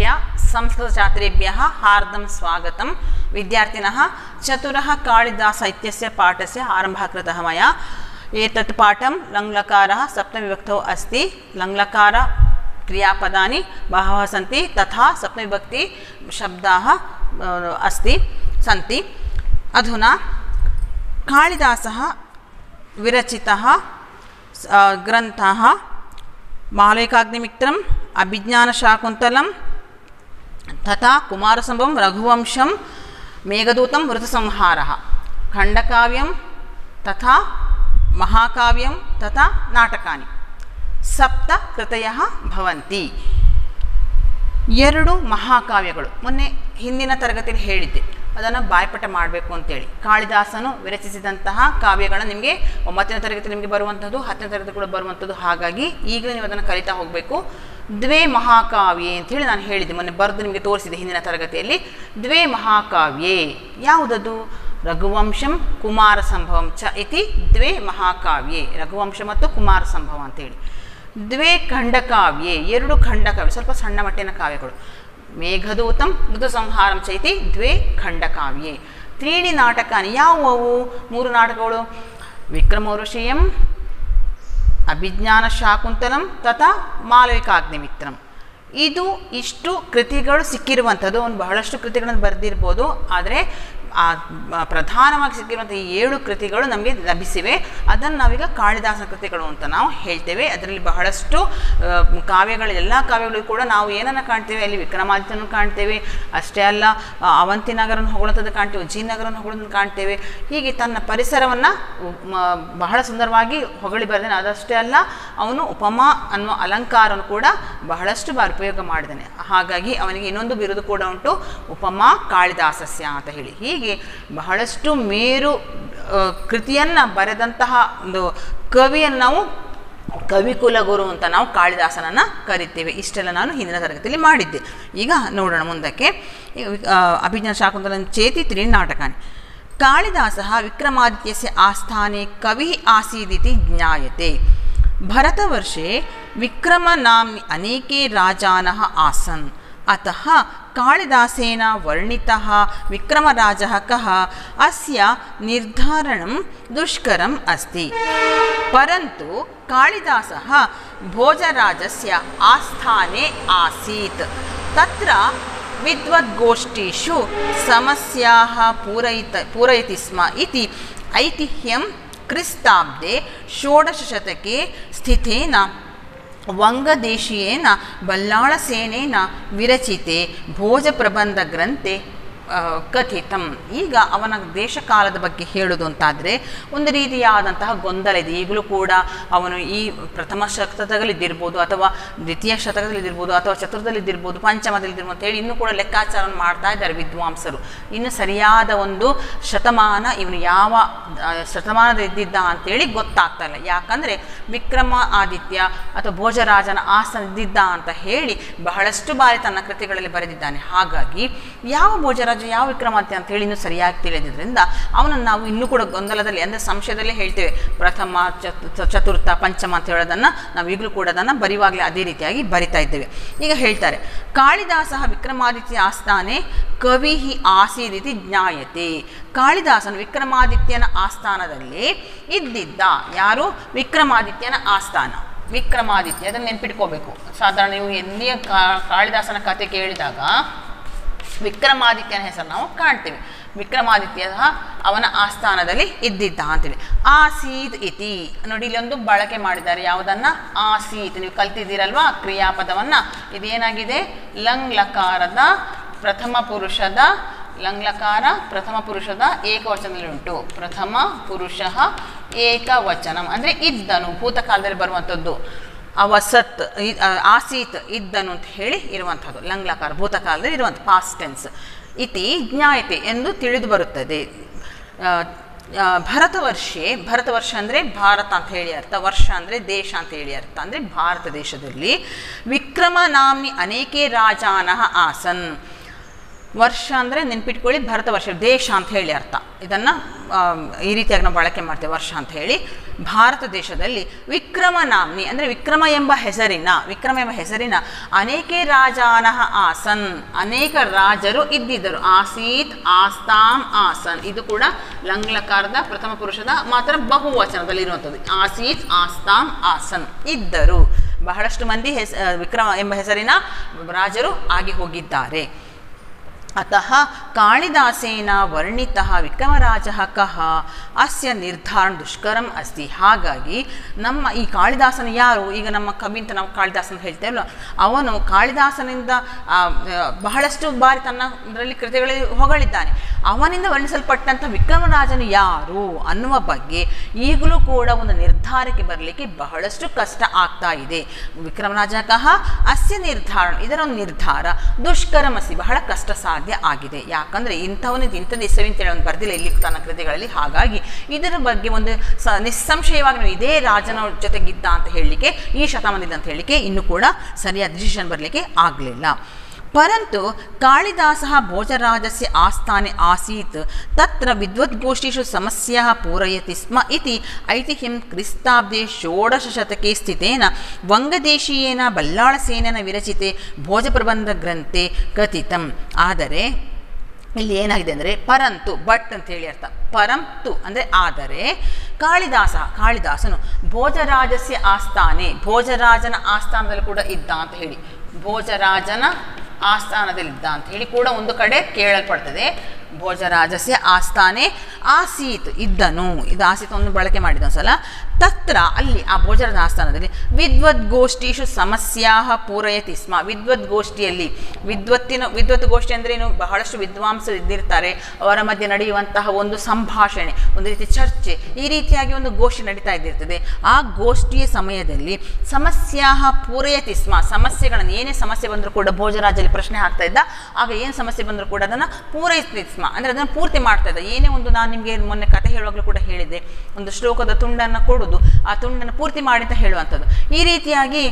उद्दिश्य संस्कृतछात्रेभ्यः हार्दं स्वागतं विद्यार्थिनः चतुरः कालिदास इत्यस्य पाठस्य आरम्भः कृतः मया एतत् पाठं लङ्लकारः सप्तमविभक्तौ अस्ति लङ्लकार क्रियापदानि बहवः सन्ति तथा सप्तमविभक्ति शब्दाः अ, अस्ति सन्ति अधुना कालिदासः विरचितः स- अ, ग्रन्थः मालविकाग्निमित्रम् अभिज्ञानशाकुन्तलं तथा कुमारसम्भवं रघुवंशं मेघदूतं ऋतुसंहारः खण्डकाव्यं तथा महाकाव्यं तथा नाटकानि ಸಪ್ತ ಕೃತಯ ಭವಂತಿ ಎರಡು ಮಹಾಕಾವ್ಯಗಳು ಮೊನ್ನೆ ಹಿಂದಿನ ತರಗತಿಯಲ್ಲಿ ಹೇಳಿದ್ದೆ ಅದನ್ನು ಬಾಯ್ಪಾಠ ಮಾಡಬೇಕು ಅಂತೇಳಿ ಕಾಳಿದಾಸನು ವಿರಚಿಸಿದಂತಹ ಕಾವ್ಯಗಳನ್ನ ನಿಮಗೆ ಒಂಬತ್ತನೇ ತರಗತಿ ನಿಮಗೆ ಬರುವಂಥದ್ದು ಹತ್ತನೇ ತರಗತಿ ಕೂಡ ಬರುವಂಥದ್ದು ಹಾಗಾಗಿ ಈಗಲೇ ನೀವು ಅದನ್ನು ಕಲಿತಾ ಹೋಗಬೇಕು ದ್ವೇ ಮಹಾಕಾವ್ಯೆ ಅಂತೇಳಿ ನಾನು ಹೇಳಿದ್ದೆ ಮೊನ್ನೆ ಬರೆದು ನಿಮಗೆ ತೋರಿಸಿದೆ ಹಿಂದಿನ ತರಗತಿಯಲ್ಲಿ ದ್ವೇ ಮಹಾಕಾವ್ಯೆ ಯಾವುದದು ರಘುವಂಶಂ ಕುಮಾರ ಸಂಭವಂ ಚ ಇತಿ ದ್ವೇ ಮಹಾಕಾವ್ಯೆ ರಘುವಂಶ ಮತ್ತು ಕುಮಾರ ಸಂಭವ ಅಂತೇಳಿ ದ್ವೇ ಖಂಡಕಾವ್ಯೆ ಎರಡು ಖಂಡಕಾವ್ಯ ಸ್ವಲ್ಪ ಸಣ್ಣ ಮಟ್ಟಿನ ಕಾವ್ಯಗಳು ಮೇಘದೂತಂ ಋತು ಸಂಹಾರಂ ಚ ಇತಿ ದ್ವೇ ಖಂಡಕಾವ್ಯೆ ತ್ರೀಣಿ ನಾಟಕಾನಿ ಯಾವುವು ಮೂರು ನಾಟಕಗಳು ವಿಕ್ರಮೋರುಷಿಯಂ ಅಭಿಜ್ಞಾನ ಶಾಕುಂತಲಂ ತಥಾ ಮಾಲವಿಕಾಗ್ನಿಮಿತ್ರಂ ಇದು ಇಷ್ಟು ಕೃತಿಗಳು ಸಿಕ್ಕಿರುವಂಥದ್ದು ಒಂದು ಬಹಳಷ್ಟು ಕೃತಿಗಳನ್ನು ಬರೆದಿರ್ಬೋದು ಆದರೆ ಆ ಮ- ಪ್ರಧಾನವಾಗಿ ಸಿಕ್ಕಿರುವಂಥ ಈ ಏಳು ಕೃತಿಗಳು ನಮಗೆ ಲಭಿಸಿವೆ ಅದನ್ನು ನಾವೀಗ ಕಾಳಿದಾಸನ ಕೃತಿಗಳು ಅಂತ ನಾವು ಹೇಳ್ತೇವೆ ಅದರಲ್ಲಿ ಬಹಳಷ್ಟು ಆ, ಕಾವ್ಯಗಳು ಎಲ್ಲ ಕಾವ್ಯಗಳು ಕೂಡ ನಾವು ಏನನ್ನು ಕಾಣ್ತೇವೆ ಅಲ್ಲಿ ವಿಕ್ರಮಾದಿತ್ಯನನ್ನು ಕಾಣ್ತೇವೆ ಅಷ್ಟೇ ಅಲ್ಲ ಆ, ಅವಂತಿ ನಗರನ ಹೊಗಳಂಥದ್ದು ಕಾಣ್ತೇವೆ ಜಿ ನಗರನ ಹೊಗಳಂಥದ್ದು ಕಾಣ್ತೇವೆ ಹೀಗೆ ತನ್ನ ಪರಿಸರವನ್ನು ಬಹಳ ಸುಂದರವಾಗಿ ಹೊಗಳಿ ಬರೆದಾನೆ ಅದಷ್ಟೇ ಅಲ್ಲ ಅವನು ಉಪಮಾ ಅನ್ನುವ ಅಲಂಕಾರವನ್ನು ಕೂಡ ಬಹಳಷ್ಟು ಬಾರಿ ಉಪಯೋಗ ಮಾಡಿದ್ದಾನೆ ಹಾಗಾಗಿ ಅವನಿಗೆ ಇನ್ನೊಂದು ಬಿರುದು ಕೂಡ ಉಂಟು ಉಪಮಾ ಕಾಳಿದಾಸಸ್ಯ ಅಂತ ಹೇಳಿ ಹೀಗೆ ಬಹಳಷ್ಟು ಮೇರು ಕೃತಿಯನ್ನು ಬರೆದಂತಹ ಒಂದು ಕವಿಯನ್ನು ನಾವು ಕವಿಕುಲಗುರು ಅಂತ ನಾವು ಕಾಳಿದಾಸನನ್ನು ಕರಿತೇವೆ ಇಷ್ಟೆಲ್ಲ ನಾನು ಹಿಂದಿನ ತರಗತಿಯಲ್ಲಿ ಮಾಡಿದ್ದೆ ಈಗ ನೋಡೋಣ ಮುಂದಕ್ಕೆ ಈಗ ವಿ- ಆ, ಅಭಿಜ್ಞಾನ ಶಾಕುಂತಲಂ ಚೇತಿ ತ್ರೀಣಿ ನಾಟಕಾನಿ ಕಾಳಿದಾಸः विक्रमादित्यस्य आस्थाने कविः आसीदिति ज्ञायते भरतवर्षे विक्रमनाम्नि अनेके राजानः आसन् अतः कालिदासेन वर्णितः विक्रमराजः कः अस्य निर्धारणं दुष्करम् अस्ति परन्तु कालिदासः भोजराजस्य आस्थाने आसीत् तत्र विद्वद्गोष्ठीषु समस्याः पूरयित पूरयति स्म इति ऐतिह्यं क्रिस्ताब्दे षोडशशतके स्थितेन वङ्गदेशीयेन बल्लाळसेनेन विरचिते भोजप्रबन्धग्रन्थे ಆ, ಕಥಿತಂ ಈಗ ಅವನ ದೇಶಕಾಲದ ಬಗ್ಗೆ ಹೇಳುವುದು ಅಂತಾದರೆ ಒಂದು ರೀತಿಯಾದಂತಹ ಗೊಂದಲ ಇದೆ ಈಗಲೂ ಕೂಡ ಅವನು ಈ ಪ್ರಥಮ ಶತಕದಲ್ಲಿದ್ದಿರ್ಬೋದು ಅಥವಾ ದ್ವಿತೀಯ ಶತಕದಲ್ಲಿದ್ದಿರ್ಬೋದು ಅಥವಾ ಚತುರ್ಥದಲ್ಲಿದ್ದಿರ್ಬೋದು ಪಂಚಮದಲ್ಲಿದ್ದಿರ್ಬೋದು ಅಂತೇಳಿ ಇನ್ನೂ ಕೂಡ ಲೆಕ್ಕಾಚಾರವನ್ನು ಮಾಡ್ತಾ ಇದ್ದಾರೆ ವಿದ್ವಾಂಸರು ಇನ್ನು ಸರಿಯಾದ ಒಂದು ಶತಮಾನ ಇವನು ಯಾವ ಆ, ಶತಮಾನದಲ್ಲಿದ್ದಿದ್ದ ಅಂತೇಳಿ ಗೊತ್ತಾಗ್ತಾ ಇಲ್ಲ ಯಾಕಂದರೆ ವಿಕ್ರಮ ಆದಿತ್ಯ ಅಥವಾ ಭೋಜರಾಜನ ಆಸ್ಥಾನ ಇದ್ದಿದ್ದ ಅಂತ ಹೇಳಿ ಬಹಳಷ್ಟು ಬಾರಿ ತನ್ನ ಕೃತಿಗಳಲ್ಲಿ ಬರೆದಿದ್ದಾನೆ ಹಾಗಾಗಿ ಯಾವ ಭೋಜರಾಜ ಯಾವ ವಿಕ್ರಮಾದಿತ್ಯ ಅಂತ ಹೇಳಿ ಇನ್ನೂ ಸರಿಯಾಗಿ ತಿಳಿದಿದ್ದರಿಂದ ಅವನನ್ನು ನಾವು ಇನ್ನೂ ಕೂಡ ಗೊಂದಲದಲ್ಲಿ ಅಂದರೆ ಸಂಶಯದಲ್ಲೇ ಹೇಳ್ತೇವೆ ಪ್ರಥಮ ಚತು ಚತುರ್ಥ ಪಂಚಮ ಅಂತ ಹೇಳೋದನ್ನು ನಾವು ಈಗಲೂ ಕೂಡ ಅದನ್ನು ಬರೆಯುವಾಗಲೇ ಅದೇ ರೀತಿಯಾಗಿ ಬರಿತಾ ಇದ್ದೇವೆ ಈಗ ಹೇಳ್ತಾರೆ ಕಾಳಿದಾಸ ವಿಕ್ರಮಾದಿತ್ಯ ಆಸ್ಥಾನೆ ಕವಿ ಆಸೀದಿತಿ ಜ್ಞಾಯತೆ ಕಾಳಿದಾಸನು ವಿಕ್ರಮಾದಿತ್ಯನ ಆಸ್ಥಾನದಲ್ಲಿ ಇದ್ದಿದ್ದ ಯಾರು ವಿಕ್ರಮಾದಿತ್ಯನ ಆಸ್ಥಾನ ವಿಕ್ರಮಾದಿತ್ಯ ಅದನ್ನು ನೆನ್ಪಿಟ್ಕೋಬೇಕು ಸಾಧಾರಣ ನೀವು ಎಲ್ಲಿಯ ಕಾ- ಕಾಳಿದಾಸನ ಕಥೆ ಕೇಳಿದಾಗ ವಿಕ್ರಮಾದಿತ್ಯನ ಹೆಸರು ನಾವು ಕಾಣ್ತೇವೆ ವಿಕ್ರಮಾದಿತ್ಯ ಅವನ ಆಸ್ಥಾನದಲ್ಲಿ ಇದ್ದಿದ್ದ ಅಂತೇಳಿ ಆಸೀತ್ ಇತಿ ನೋಡಿ ಇಲ್ಲೊಂದು ಬಳಕೆ ಮಾಡಿದ್ದಾರೆ ಯಾವುದನ್ನ ಆಸೀತ್ ನೀವು ಕಲ್ತಿದ್ದೀರಲ್ವಾ ಕ್ರಿಯಾಪದವನ್ನ ಇದೇನಾಗಿದೆ ಲಂಗ್ ಲಕಾರದ ಪ್ರಥಮ ಪುರುಷದ ಲಂಗ್ಲಕಾರ ಪ್ರಥಮ ಪುರುಷದ ಏಕವಚನದಲ್ಲಿ ಉಂಟು ಪ್ರಥಮ ಪುರುಷ ಏಕವಚನಂ ಅಂದರೆ ಇದ್ದನು ಭೂತಕಾಲದಲ್ಲಿ ಬರುವಂಥದ್ದು ಅವಸತ್ ಇ- ಆ, ಆಸೀತ್ ಇದ್ದನು ಅಂತ ಹೇಳಿ ಇರುವಂಥದ್ದು ಲಂಗ್ಲಕಾರ ಭೂತಕಾಲದಲ್ಲಿ ಇರುವಂಥ ಪಾಸ್ಟ್ ಟೆನ್ಸ್ ಇತಿ ಜ್ಞಾಯತೆ ಎಂದು ತಿಳಿದು ಬರುತ್ತದೆ ಆ, ಆ, ಭರತವರ್ಷೆ ಭರತವರ್ಷ ಅಂದರೆ ಭಾರತ ಅಂತ ಹೇಳಿ ಅರ್ಥ ವರ್ಷ ಅಂದರೆ ದೇಶ ಅಂತ ಹೇಳಿ ಅರ್ಥ ಅಂದರೆ ಭಾರತ ದೇಶದಲ್ಲಿ ವಿಕ್ರಮ ನಾಮ್ನಿ ಅನೇಕೆ ರಾಜಾನಃ ಆಸನ್ ವರ್ಷ ಅಂದರೆ ನೆನ್ಪಿಟ್ಕೊಳ್ಳಿ ಭರತ ವರ್ಷ ದೇಶ ಅಂತ ಹೇಳಿ ಅರ್ಥ ಇದನ್ನು ಈ ರೀತಿಯಾಗಿ ನಾವು ಬಳಕೆ ಮಾಡ್ತೇವೆ ವರ್ಷ ಅಂತ ಹೇಳಿ ಭಾರತ ದೇಶದಲ್ಲಿ ವಿಕ್ರಮ ನಾಮ್ನಿ ಅಂದರೆ ವಿಕ್ರಮ ಎಂಬ ಹೆಸರಿನ ವಿಕ್ರಮ ಎಂಬ ಹೆಸರಿನ ಅನೇಕ ರಾಜಾನಃ ಆಸನ್ ಅನೇಕ ರಾಜರು ಇದ್ದಿದ್ದರು ಆಸೀತ್ ಆಸ್ತಾಂ ಆಸನ್ ಇದು ಕೂಡ ಲಂಗ್ಲಕಾರದ ಪ್ರಥಮ ಪುರುಷದ ಮಾತ್ರ ಬಹುವಚನದಲ್ಲಿ ಇರುವಂಥದ್ದು ಆಸೀತ್ ಆಸ್ತಾಂ ಆಸನ್ ಇದ್ದರು ಬಹಳಷ್ಟು ಮಂದಿ ಹೆಸ ವಿಕ್ರಮ ಎಂಬ ಹೆಸರಿನ ರಾಜರು ಆಗಿ ಹೋಗಿದ್ದಾರೆ ಅತಃ ಕಾಳಿದಾಸೇನ ವರ್ಣಿತಃ ವಿಕ್ರಮರಾಜ ಕಹ ಅಸ್ಯ ನಿರ್ಧಾರಣ ದುಷ್ಕರಂ ಅಸ್ತಿ ಹಾಗಾಗಿ ನಮ್ಮ ಈ ಕಾಳಿದಾಸನ ಯಾರು ಈಗ ನಮ್ಮ ಕವಿ ಅಂತ ನಾವು ಕಾಳಿದಾಸನ ಹೇಳ್ತೇವಲ್ಲ ಅವನು ಕಾಳಿದಾಸನಿಂದ ಆ, ಆ, ಬಹಳಷ್ಟು ಬಾರಿ ತನ್ನ ಇದರಲ್ಲಿ ಕೃತಿಗಳಲ್ಲಿ ಹೊಗಳಿದ್ದಾನೆ ಅವನಿಂದ ವರ್ಣಿಸಲ್ಪಟ್ಟಂಥ ವಿಕ್ರಮರಾಜನು ಯಾರು ಅನ್ನುವ ಬಗ್ಗೆ ಈಗಲೂ ಕೂಡ ಒಂದು ನಿರ್ಧಾರಕ್ಕೆ ಬರಲಿಕ್ಕೆ ಬಹಳಷ್ಟು ಕಷ್ಟ ಆಗ್ತಾ ಇದೆ ವಿಕ್ರಮರಾಜ ಕಹ ಅಸ್ಯ ನಿರ್ಧಾರ ಇದರ ಒಂದು ನಿರ್ಧಾರ ದುಷ್ಕರಮಸಿ ಬಹಳ ಕಷ್ಟ ಸಾಧ್ಯ ಆಗಿದೆ ಯಾಕಂದ್ರೆ ಇಂಥವನಿಗೆ ಇಂಥದ್ದು ಇಸವಿ ಅಂತ ಹೇಳಿ ಅವನು ಬರ್ದಿಲ್ಲ ಇಲ್ಲಿ ತನ್ನ ಕೃತಿಗಳಲ್ಲಿ ಹಾಗಾಗಿ ಇದರ ಬಗ್ಗೆ ಒಂದು ಸ ನಿಸ್ಸಂಶಯವಾಗಿ ನಾವು ಇದೇ ರಾಜನ ಜೊತೆಗಿದ್ದ ಅಂತ ಹೇಳಲಿಕ್ಕೆ ಈ ಶತಮಾನದಿಂದ ಅಂತ ಹೇಳಲಿಕ್ಕೆ ಇನ್ನೂ ಕೂಡ ಸರಿಯಾದ ಡಿಸಿಷನ್ ಬರಲಿಕ್ಕೆ ಆಗಲಿಲ್ಲ ಪರಂತು ಕಾಳಿದಾಸः ಭೋಜರಾಜस्य ಆಸ್ಥಾನೆ ಆಸೀತ್ ತತ್ರ ವಿದ್ವದ್ಗೋಷ್ಠಿಷು ಸಮಸ್ಯಾः ಪೂರಯತಿ ಸ್ಮ ಇತಿ ಐತಿಹ್ಯಂ ಕ್ರಿಸ್ತಾಬ್ದೆ ಷೋಡಶಶತಕೆ ಸ್ಥಿತೇನ ವಂಗದೇಶೀಯೇನ ಬಲ್ಲಾಳಸೇನನ ವಿರಚಿತೆ ಭೋಜಪ್ರಬಂಧ ಗ್ರಂಥೆ ಕಥಿತಂ ಆದರೆ ಇಲ್ಲಿ ಏನಾಗಿದೆ ಅಂದರೆ ಪರಂತು ಬಟ್ ಅಂತ ಹೇಳಿ ಅರ್ಥ ಪರಂತು ಅಂದರೆ ಆದರೆ ಕಾಳಿದಾಸ ಕಾಳಿದಾಸನು ಭೋಜರಾಜಸ್ಯ ಆಸ್ಥಾನೆ ಭೋಜರಾಜನ ಆಸ್ಥಾನದಲ್ಲಿ ಕೂಡ ಇದ್ದ ಅಂತ ಹೇಳಿ ಭೋಜರಾಜನ ಆಸ್ಥಾನದಲ್ಲಿದ್ದ ಅಂತ ಹೇಳಿ ಕೂಡ ಒಂದು ಕಡೆ ಕೇಳಲ್ಪಡ್ತದೆ ಭೋಜರಾಜಸ್ಯ ಆಸ್ಥಾನೆ ಆಸೀತ್ ಇದ್ದನು ಇದು ಆಸೀತ್ ಒಂದು ಬಳಕೆ ಮಾಡಿದ ಒಂದ್ಸಲ ತತ್ರ ಅಲ್ಲಿ ಆ ಭೋಜನದ ಆಸ್ಥಾನದಲ್ಲಿ ವಿದ್ವದ್ಗೋಷ್ಠಿಷು ಸಮಸ್ಯಾ ಪೂರಯತಿ ಸ್ಮ ವಿದ್ವದ್ಗೋಷ್ಠಿಯಲ್ಲಿ ವಿದ್ವತ್ತಿನ ವಿದ್ವತ್ ಗೋಷ್ಠಿ ಅಂದ್ರೆ ಏನು ಬಹಳಷ್ಟು ವಿದ್ವಾಂಸರು ಇದ್ದಿರ್ತಾರೆ ಅವರ ಮಧ್ಯೆ ನಡೆಯುವಂತಹ ಒಂದು ಸಂಭಾಷಣೆ ಒಂದು ರೀತಿ ಚರ್ಚೆ ಈ ರೀತಿಯಾಗಿ ಒಂದು ಗೋಷ್ಠಿ ನಡೀತಾ ಇದ್ದಿರ್ತದೆ ಆ ಗೋಷ್ಠಿಯ ಸಮಯದಲ್ಲಿ ಸಮಸ್ಯಾ ಪೂರಯತಿ ಸ್ಮ ಸಮಸ್ಯೆಗಳನ್ನು ಏನೇ ಸಮಸ್ಯೆ ಬಂದರೂ ಕೂಡ ಭೋಜರಾಜಲ್ಲಿ ಪ್ರಶ್ನೆ ಹಾಕ್ತಾ ಇದ್ದ ಆಗ ಏನು ಸಮಸ್ಯೆ ಬಂದರೂ ಕೂಡ ಅದನ್ನು ಪೂರೈಸ್ತಿ ಸ್ಮ ಅಂದರೆ ಅದನ್ನು ಪೂರ್ತಿ ಮಾಡ್ತಾ ಇದ್ದ ಏನೇ ಒಂದು ನಾನು ನಿಮಗೆ ಮೊನ್ನೆ ಕತೆ ಹೇಳುವಾಗಲೂ ಕೂಡ ಹೇಳಿದ್ದೆ ಒಂದು ಶ್ಲೋಕದ ತುಂಡನ್ನು ಕೊಡುವುದು ಆ ತುಂಡನ್ನು ಪೂರ್ತಿ ಮಾಡಿ ಅಂತ ಹೇಳುವಂಥದ್ದು ಈ ರೀತಿಯಾಗಿ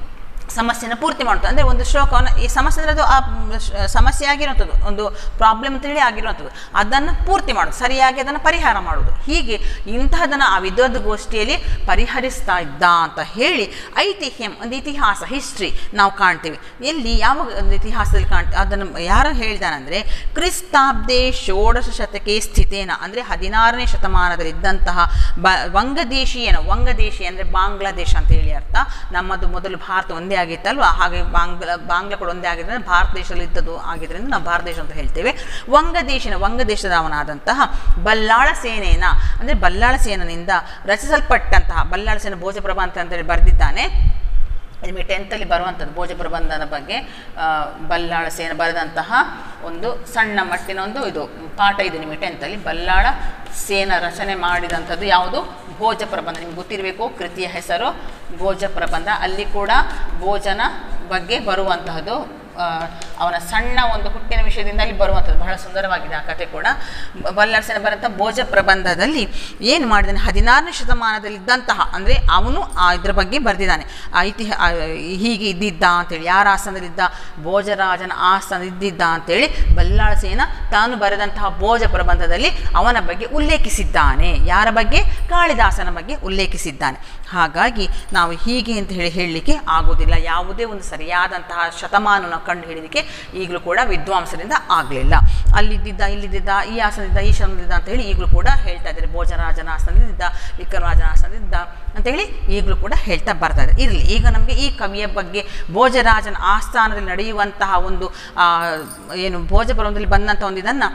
ಸಮಸ್ಯೆನ ಪೂರ್ತಿ ಮಾಡುತ್ತೆ ಅಂದರೆ ಒಂದು ಶ್ಲೋಕವನ್ನು ಈ ಸಮಸ್ಯೆ ಅಂದರೆ ಅದು ಆ ಶ- ಸಮಸ್ಯೆ ಆಗಿರುವಂಥದ್ದು ಒಂದು ಪ್ರಾಬ್ಲಮ್ ಅಂತೇಳಿ ಆಗಿರುವಂಥದ್ದು ಅದನ್ನು ಪೂರ್ತಿ ಮಾಡೋದು ಸರಿಯಾಗಿ ಅದನ್ನು ಪರಿಹಾರ ಮಾಡೋದು ಹೀಗೆ ಇಂತಹದನ್ನು ಆ ವಿದ್ವದ್ ಗೋಷ್ಠಿಯಲ್ಲಿ ಪರಿಹರಿಸ್ತಾ ಇದ್ದ ಅಂತ ಹೇಳಿ ಐತಿಹ್ಯಂ ಒಂದು ಇತಿಹಾಸ ಹಿಸ್ಟ್ರಿ ನಾವು ಕಾಣ್ತೀವಿ ಎಲ್ಲಿ ಯಾವ ಒಂದು ಇತಿಹಾಸದಲ್ಲಿ ಕಾಣ್ತೀವಿ ಅದನ್ನು ಯಾರು ಹೇಳ್ತಾನಂದರೆ ಕ್ರಿಸ್ತಾಬ್ದೆ ಷೋಡಶ ಶತಕೆ ಸ್ಥಿತೇನ ಅಂದರೆ ಹದಿನಾರನೇ ಶತಮಾನದಲ್ಲಿದ್ದಂತಹ ಬ ವಂಗದೇಶೀಯನ ವಂಗದೇಶಿ ಅಂದರೆ ಬಾಂಗ್ಲಾದೇಶ ಅಂತ ಹೇಳಿ ಅರ್ಥ ನಮ್ಮದು ಮೊದಲು ಭಾರತ ಒಂದೇ ಆಗಿತ್ತಲ್ವ ಹಾಗೆ ಬಾಂಗ್ಲಾ ಬಾಂಗ್ಲಾ ಕೂಡ ಒಂದೇ ಆಗಿದ್ರೆ ಭಾರತ ದೇಶದಲ್ಲಿ ಇದ್ದದ್ದು ಆಗಿದ್ದರಿಂದ ನಾವು ಭಾರತ ದೇಶ ಅಂತ ಹೇಳ್ತೇವೆ ವಂಗದೇಶಿನ ವಂಗದೇಶದವನಾದಂತಹ ಬಲ್ಲಾಳ ಸೇನೆನ ಅಂದರೆ ಬಲ್ಲಾಳ ಸೇನನಿಂದ ರಚಿಸಲ್ಪಟ್ಟಂತಹ ಬಲ್ಲಾಳ ಸೇನ ಭೋಜಪ್ರಭ ಅಂತ ಅಂತೇಳಿ ಬರೆದಿದ್ದಾನೆ ನಿಮಗೆ ಟೆಂತಲ್ಲಿ ಬರುವಂಥದ್ದು ಭೋಜ ಪ್ರಬಂಧನ ಬಗ್ಗೆ ಆ, ಬಲ್ಲಾಳ ಸೇನ ಬರೆದಂತಹ ಒಂದು ಸಣ್ಣ ಮಟ್ಟಿನ ಒಂದು ಇದು ಪಾಠ ಇದೆ ನಿಮಗೆ ಟೆಂತಲ್ಲಿ ಬಲ್ಲಾಳ ಸೇನ ರಚನೆ ಮಾಡಿದಂಥದ್ದು ಯಾವುದು ಭೋಜ ಪ್ರಬಂಧ ನಿಮ್ಗೆ ಗೊತ್ತಿರಬೇಕು ಕೃತಿಯ ಹೆಸರು ಭೋಜ ಪ್ರಬಂಧ ಅಲ್ಲಿ ಕೂಡ ಭೋಜನ ಬಗ್ಗೆ ಬರುವಂತಹದ್ದು ಆ, ಅವನ ಸಣ್ಣ ಒಂದು ಹುಟ್ಟಿನ ವಿಷಯದಿಂದ ಅಲ್ಲಿ ಬರುವಂಥದ್ದು ಬಹಳ ಸುಂದರವಾಗಿದೆ ಆ ಕಥೆ ಕೂಡ ಬ- ಬಲ್ಲಾಳ ಸೇನ ಬರೆದಂಥ ಭೋಜ ಪ್ರಬಂಧದಲ್ಲಿ ಏನು ಮಾಡಿದಾನೆ ಹದಿನಾರನೇ ಶತಮಾನದಲ್ಲಿದ್ದಂತಹ ಅಂದರೆ ಅವನು ಆ ಇದ್ರ ಬಗ್ಗೆ ಬರೆದಿದ್ದಾನೆ ಆ ಇತಿಹ ಆ ಹೀಗೆ ಇದ್ದಿದ್ದ ಅಂತೇಳಿ ಯಾರ ಆಸ್ಥಾನದಲ್ಲಿದ್ದ ಭೋಜರಾಜನ ಆಸ್ಥಾನ ಇದ್ದಿದ್ದ ಅಂತೇಳಿ ಬಲ್ಲಾಳ ಸೇನ ತಾನು ಬರೆದಂತಹ ಭೋಜ ಪ್ರಬಂಧದಲ್ಲಿ ಅವನ ಬಗ್ಗೆ ಉಲ್ಲೇಖಿಸಿದ್ದಾನೆ ಯಾರ ಬಗ್ಗೆ ಕಾಳಿದಾಸನ ಬಗ್ಗೆ ಉಲ್ಲೇಖಿಸಿದ್ದಾನೆ ಹಾಗಾಗಿ ನಾವು ಹೀಗೆ ಅಂತ ಹೇಳಿ ಹೇಳಲಿಕ್ಕೆ ಆಗೋದಿಲ್ಲ ಯಾವುದೇ ಒಂದು ಸರಿಯಾದಂತಹ ಶತಮಾನ ನಾವು ಕಂಡು ಹಿಡಿಲಿಕ್ಕೆ ಈಗಲೂ ಕೂಡ ವಿದ್ವಾಂಸರಿಂದ ಆಗಲಿಲ್ಲ ಅಲ್ಲಿದ್ದಿದ್ದ ಇಲ್ಲಿದ್ದಿದ್ದ ಈ ಆಸನದಿಂದ ಈ ಶರಣದಿಂದ ಅಂತ ಹೇಳಿ ಈಗಲೂ ಕೂಡ ಹೇಳ್ತಾ ಇದ್ದಾರೆ ಭೋಜರಾಜನ ಆಸನದಿಂದ ವಿಕ್ರಮರಾಜನ ಆಸನದಿಂದ ಅಂತೇಳಿ ಈಗಲೂ ಕೂಡ ಹೇಳ್ತಾ ಬರ್ತಾ ಇದೆ ಇರಲಿ ಈಗ ನಮಗೆ ಈ ಕವಿಯ ಬಗ್ಗೆ ಭೋಜರಾಜನ ಆಸ್ಥಾನದಲ್ಲಿ ನಡೆಯುವಂತಹ ಒಂದು ಆ, ಏನು ಭೋಜ ಪರ್ವದಲ್ಲಿ ಬಂದಂಥ ಒಂದು ಇದನ್ನು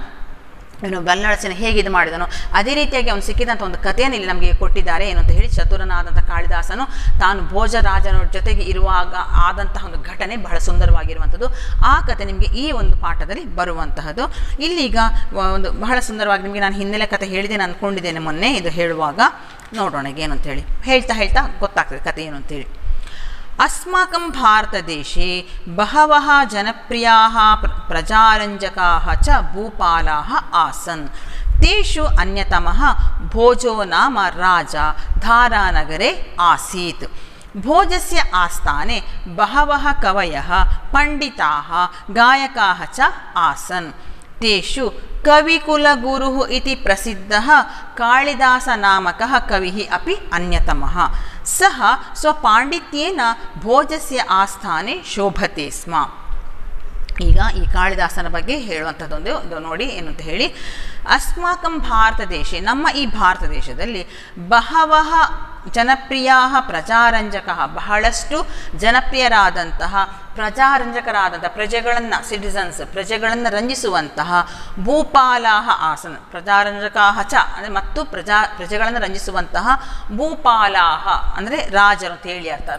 ಏನು ಬಲ್ಲಾಳಸನ ಹೇಗೆ ಇದು ಮಾಡಿದನೋ ಅದೇ ರೀತಿಯಾಗಿ ಅವನು ಸಿಕ್ಕಿದಂಥ ಒಂದು ಕಥೆಯನ್ನು ಇಲ್ಲಿ ನಮಗೆ ಕೊಟ್ಟಿದ್ದಾರೆ ಏನು ಅಂತ ಹೇಳಿ ಚತುರನಾದಂಥ ಕಾಳಿದಾಸನು ತಾನು ಭೋಜರಾಜನ ಜೊತೆಗೆ ಇರುವಾಗ ಆದಂತಹ ಒಂದು ಘಟನೆ ಬಹಳ ಸುಂದರವಾಗಿರುವಂಥದ್ದು ಆ ಕಥೆ ನಿಮಗೆ ಈ ಒಂದು ಪಾಠದಲ್ಲಿ ಬರುವಂತಹದ್ದು ಇಲ್ಲೀಗ ವ- ಒಂದು ಬಹಳ ಸುಂದರವಾಗಿ ನಿಮಗೆ ನಾನು ಹಿನ್ನೆಲೆ ಕಥೆ ಹೇಳಿದ್ದೇನೆ ಅಂದ್ಕೊಂಡಿದ್ದೇನೆ ಮೊನ್ನೆ ಇದು ಹೇಳುವಾಗ ನೋಡೋಣ ಈಗ ಏನು ಅಂತೇಳಿ ಹೇಳ್ತಾ ಹೇಳ್ತಾ ಗೊತ್ತಾಗ್ತದೆ ಕಥೆ ಏನು ಅಂತೇಳಿ अस्माकं भारतदेशे बहवः जनप्रियाः प्र प्रजारञ्जकाः च भूपालाः आसन् तेषु अन्यतमः भोजो नाम राजा धारानगरे आसीत् भोजस्य आस्थाने बहवः कवयः ಪಂಡಿತಾः ಗಾಯಕಾः च आसन् तेषु कविकुलगुरुः इति प्रसिद्धः कालिदासनामकः कविः अपि अन्यतमः सः स्वपाण्डित्येन भोजस्य आस्थाने शोभते स्म ಈಗ ಈ ಕಾಳಿದಾಸನ ಬಗ್ಗೆ ಹೇಳುವಂಥದ್ದೊಂದು ಇದು ನೋಡಿ ಏನು ಅಂತ ಹೇಳಿ ಅಸ್ಮಾಕಂ ಭಾರತ ದೇಶ ನಮ್ಮ ಈ ಭಾರತ ದೇಶದಲ್ಲಿ ಬಹವಃ ಜನಪ್ರಿಯ ಪ್ರಜಾರಂಜಕ ಬಹಳಷ್ಟು ಜನಪ್ರಿಯರಾದಂತಹ ಪ್ರಜಾರಂಜಕರಾದಂತಹ ಪ್ರಜೆಗಳನ್ನು ಸಿಟಿಸನ್ಸ್ ಪ್ರಜೆಗಳನ್ನು ರಂಜಿಸುವಂತಹ ಭೂಪಾಲಾಹ ಆಸನ ಪ್ರಜಾರಂಜಕಾಹ ಚ ಅಂದರೆ ಮತ್ತು ಪ್ರಜಾ ಪ್ರಜೆಗಳನ್ನು ರಂಜಿಸುವಂತಹ ಭೂಪಾಲಾಹ ಅಂದರೆ ರಾಜರು ಅಂತ ಹೇಳಿ ಅರ್ಥ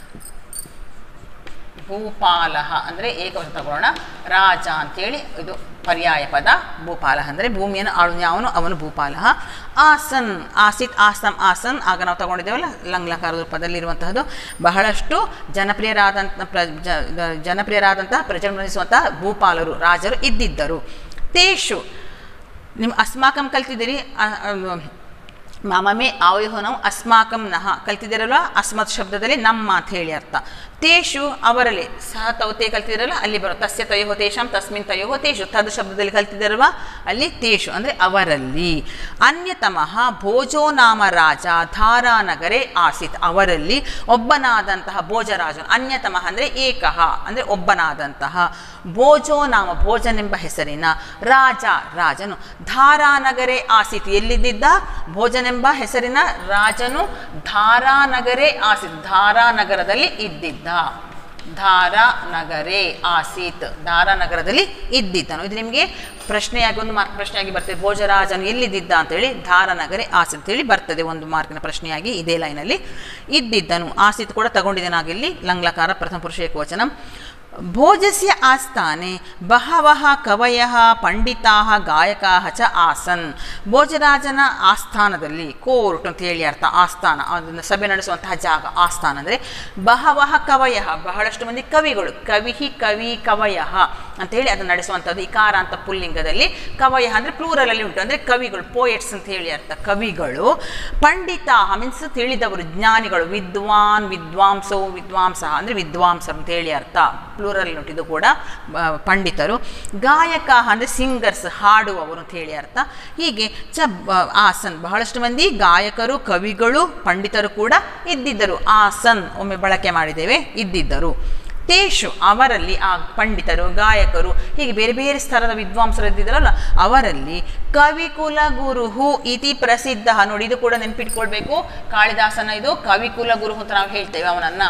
ಭೂಪಾಲ ಅಂದರೆ ಏಕವಚನ ತಗೊಳ್ಳೋಣ ರಾಜ ಅಂತೇಳಿ ಇದು ಪರ್ಯಾಯ ಪದ ಭೂಪಾಲ ಅಂದರೆ ಭೂಮಿಯನ್ನು ಆಳು ಯಾವನು ಅವನು ಭೂಪಾಲ ಆಸನ್ ಆಸಿತ್ ಆಸಂ ಆಸನ್ ಆಗ ನಾವು ತಗೊಂಡಿದ್ದೇವಲ್ಲ ಲಂಗ್ಲಕಾರ ರೂಪದಲ್ಲಿರುವಂತಹದ್ದು ಬಹಳಷ್ಟು ಜನಪ್ರಿಯರಾದಂಥ ಪ್ರ ಜ- ದ- ಜನಪ್ರಿಯರಾದಂತಹ ಪ್ರಜೆಗಳಿಸುವಂತಹ ಭೂಪಾಲರು ರಾಜರು ಇದ್ದಿದ್ದರು ತೇಷು ನಿಮ್ಮ ಅಸ್ಮಾಕಂ ಕಲ್ತಿದ್ದೀರಿ ಅ- ಅ- ಮಾಮಮೇ ಆವಯೋ ನಾವು ಅಸ್ಮಾಕಂ ನಹ ಕಲ್ತಿದ್ದೀರಲ್ವ ಅಸ್ಮತ್ ಶಬ್ದದಲ್ಲಿ ನಮ್ಮ ಅಂತ ಹೇಳಿ ಅರ್ಥ ತೇಷು ಅವರಲ್ಲಿ ಸಹ ತೌತೆ ಕಲ್ತಿದ್ದೀರಲ್ಲ ಅಲ್ಲಿ ಬರೋ ತಸ್ಯ ತಯೋ ತೇಷಾಂ ತಸ್ಮಿನ್ ತಯೋ ತೇಷು ತದ್ ಶಬ್ದದಲ್ಲಿ ಕಲ್ತಿದ್ದೀರಲ್ವ ಅಲ್ಲಿ ತೇಷು ಅಂದರೆ ಅವರಲ್ಲಿ ಅನ್ಯತಮಃ ಭೋಜೋ ನಾಮ ರಾಜ ಧಾರಾನಗರೆ ಆಸಿತ್ ಅವರಲ್ಲಿ ಒಬ್ಬನಾದಂತಹ ಭೋಜರಾಜನು ಅನ್ಯತಮಃ ಅಂದರೆ ಏಕಃ ಅಂದರೆ ಒಬ್ಬನಾದಂತಹ ಭೋಜೋ ನಾಮ ಭೋಜನೆಂಬ ಹೆಸರಿನ ರಾಜ ರಾಜನು ಧಾರಾನಗರೆ ಆಸಿತ್ ಎಲ್ಲಿದ್ದಿದ್ದ ಭೋಜನೆಂಬ ಹೆಸರಿನ ರಾಜನು ಧಾರಾನಗರೆ ಆಸಿತ್ ಧಾರಾನಗರದಲ್ಲಿ ಇದ್ದಿದ್ದ ಧಾರಾನಗರೆ ಆಸೀತ್ ಧಾರಾನಗರದಲ್ಲಿ ಇದ್ದಿದ್ದನು ಇದು ನಿಮಗೆ ಪ್ರಶ್ನೆಯಾಗಿ ಒಂದು ಮಾರ್ಕ್ ಪ್ರಶ್ನೆಯಾಗಿ ಬರ್ತದೆ ಭೋಜರಾಜನು ಎಲ್ಲಿದ್ದಿದ್ದ ಅಂತೇಳಿ ಧಾರಾನಗರೆ ಆಸೀತ್ ಅಂತೇಳಿ ಬರ್ತದೆ ಒಂದು ಮಾರ್ಕಿನ ಪ್ರಶ್ನೆಯಾಗಿ ಇದೇ ಲೈನಲ್ಲಿ ಇದ್ದಿದ್ದನು ಆಸೀತ್ ಕೂಡ ತಗೊಂಡಿದ್ದೇನಾಗಿಲ್ಲಿ ಲಂಗ್ಲಕಾರ ಪ್ರಥಮ ಪುರುಷ ಏಕವಚನ ಭೋಜಸ್ಯ ಆಸ್ಥಾನೆ ಬಹವಃ ಕವಯಃ ಪಂಡಿತಾಃ ಗಾಯಕಾಃ ಚ ಆಸನ್ ಭೋಜರಾಜನ ಆಸ್ಥಾನದಲ್ಲಿ ಕೋರ್ಟ್ ಅಂತ ಹೇಳಿ ಅರ್ಥ ಆಸ್ಥಾನ ಅದನ್ನು ಸಭೆ ನಡೆಸುವಂತಹ ಜಾಗ ಆಸ್ಥಾನ ಅಂದರೆ ಬಹವಃ ಕವಯಃ ಬಹಳಷ್ಟು ಮಂದಿ ಕವಿಗಳು ಕವಿಹಿ ಕವಿ ಕವಯಃ ಅಂತ ಹೇಳಿ ಅದನ್ನು ನಡೆಸುವಂಥದ್ದು ಇಕಾರ ಅಂತ ಪುಲ್ಲಿಂಗದಲ್ಲಿ ಕವಯಃ ಅಂದರೆ ಪ್ಲೂರಲಲ್ಲಿ ಉಂಟು ಅಂದರೆ ಕವಿಗಳು ಪೋಯೆಟ್ಸ್ ಅಂತ ಹೇಳಿ ಅರ್ಥ ಕವಿಗಳು ಪಂಡಿತ ಮೀನ್ಸ್ ತಿಳಿದವರು ಜ್ಞಾನಿಗಳು ವಿದ್ವಾನ್ ವಿದ್ವಾಂಸೋ ವಿದ್ವಾಂಸ ಅಂದರೆ ವಿದ್ವಾಂಸರು ಅಂತ ಹೇಳಿ ಅರ್ಥ ಪ್ಲೂರಲ್ ಉಂಟು ಇದು ಕೂಡ ಆ, ಪಂಡಿತರು ಗಾಯಕ ಅಂದರೆ ಸಿಂಗರ್ಸ್ ಹಾಡುವವರು ಅಂತ ಹೇಳಿ ಅರ್ಥ ಹೀಗೆ ಚ ಬ- ಆಸನ್ ಬಹಳಷ್ಟು ಮಂದಿ ಗಾಯಕರು ಕವಿಗಳು ಪಂಡಿತರು ಕೂಡ ಇದ್ದಿದ್ದರು ಆಸನ್ ಒಮ್ಮೆ ಬಳಕೆ ಮಾಡಿದ್ದೇವೆ ಇದ್ದಿದ್ದರು ತೇಷು ಅವರಲ್ಲಿ ಆ ಪಂಡಿತರು ಗಾಯಕರು ಹೀಗೆ ಬೇರೆ ಬೇರೆ ಸ್ತರದ ವಿದ್ವಾಂಸರು ಇದ್ದಿದ್ರಲ್ಲ ಅವರಲ್ಲಿ ಕವಿಕುಲ ಗುರುಹು ಇತಿ ಪ್ರಸಿದ್ಧ ನೋಡಿ ಇದು ಕೂಡ ನೆನ್ಪಿಟ್ಕೊಳ್ಬೇಕು ಕಾಳಿದಾಸನ ಇದು ಕವಿಕುಲ ಗುರು ಅಂತ ನಾವು ಹೇಳ್ತೇವೆ ಅವನನ್ನ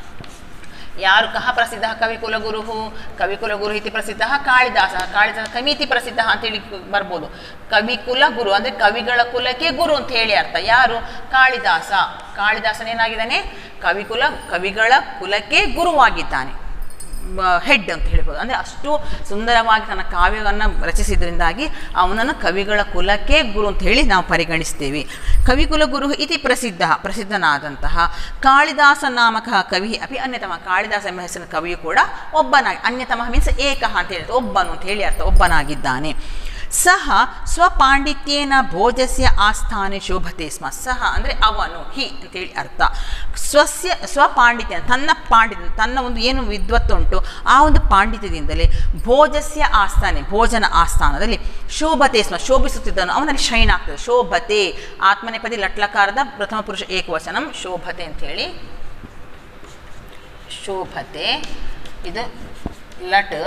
ಯಾರು ಕಹ ಪ್ರಸಿದ್ಧ ಕವಿಕುಲಗುರು ಕವಿಕುಲಗುರು ಇತಿ ಪ್ರಸಿದ್ಧ ಕಾಳಿದಾಸ ಕಾಳಿದಾಸ ಕಮಿತಿ ಪ್ರಸಿದ್ಧ ಅಂತೇಳಿ ಬರ್ಬೋದು ಕವಿಕುಲ ಗುರು ಅಂದರೆ ಕವಿಗಳ ಕುಲಕ್ಕೆ ಗುರು ಅಂತ ಹೇಳಿ ಅರ್ಥ ಯಾರು ಕಾಳಿದಾಸ ಕಾಳಿದಾಸನೇನಾಗಿದ್ದಾನೆ ಕವಿಕುಲ ಕವಿಗಳ ಕುಲಕ್ಕೆ ಗುರುವಾಗಿದ್ದಾನೆ ಹೆಡ್ ಅಂತ ಹೇಳ್ಬೋದು ಅಂದರೆ ಅಷ್ಟು ಸುಂದರವಾಗಿ ತನ್ನ ಕಾವ್ಯವನ್ನು ರಚಿಸಿದ್ರಿಂದಾಗಿ ಅವನನ್ನು ಕವಿಗಳ ಕುಲಕ್ಕೆ ಗುರು ಅಂತ ಹೇಳಿ ನಾವು ಪರಿಗಣಿಸ್ತೇವೆ ಕವಿಕುಲ ಗುರು ಇತಿ ಪ್ರಸಿದ್ಧ ಪ್ರಸಿದ್ಧನಾದಂತಹ ಕಾಳಿದಾಸ ನಾಮಕ ಕವಿ ಅಪಿ ಅನ್ಯತಮ ಕಾಳಿದಾಸ ಎಂಬ ಹೆಸರಿನ ಕವಿಯು ಕೂಡ ಒಬ್ಬನಾಗಿ ಅನ್ಯತಮ ಮೀನ್ಸ್ ಏಕಃ ಅಂತ ಹೇಳಿದ್ರೆ ಒಬ್ಬನು ಅಂತ ಹೇಳಿ ಅರ್ಥ ಒಬ್ಬನಾಗಿದ್ದಾನೆ ಸಹ ಸ್ವಪಾಂಡಿತ್ಯೇನ ಭೋಜಸ್ಯ ಆಸ್ಥಾನೆ ಶೋಭತೆ ಸ್ಮ ಸಹ ಅಂದರೆ ಅವನು ಹಿ ಅಂತೇಳಿ ಅರ್ಥ ಸ್ವಸ್ಯ ಸ್ವಪಾಂಡಿತ್ಯ ತನ್ನ ಪಾಂಡಿತ್ಯ ತನ್ನ ಒಂದು ಏನು ವಿದ್ವತ್ತು ಉಂಟು ಆ ಒಂದು ಪಾಂಡಿತ್ಯದಿಂದಲೇ ಭೋಜಸ್ಯ ಆಸ್ಥಾನೆ ಭೋಜನ ಆಸ್ಥಾನದಲ್ಲಿ ಶೋಭತೆ ಸ್ಮ ಶೋಭಿಸುತ್ತಿದ್ದನು ಅವನಲ್ಲಿ ಶೈನ್ ಆಗ್ತದೆ ಶೋಭತೆ ಆತ್ಮನೆಪದಿ ಲಟ್ಲಕಾರದ ಪ್ರಥಮ ಪುರುಷ ಏಕವಚನಂ ಶೋಭತೆ ಅಂಥೇಳಿ ಶೋಭತೆ ಇದು ಲಟ್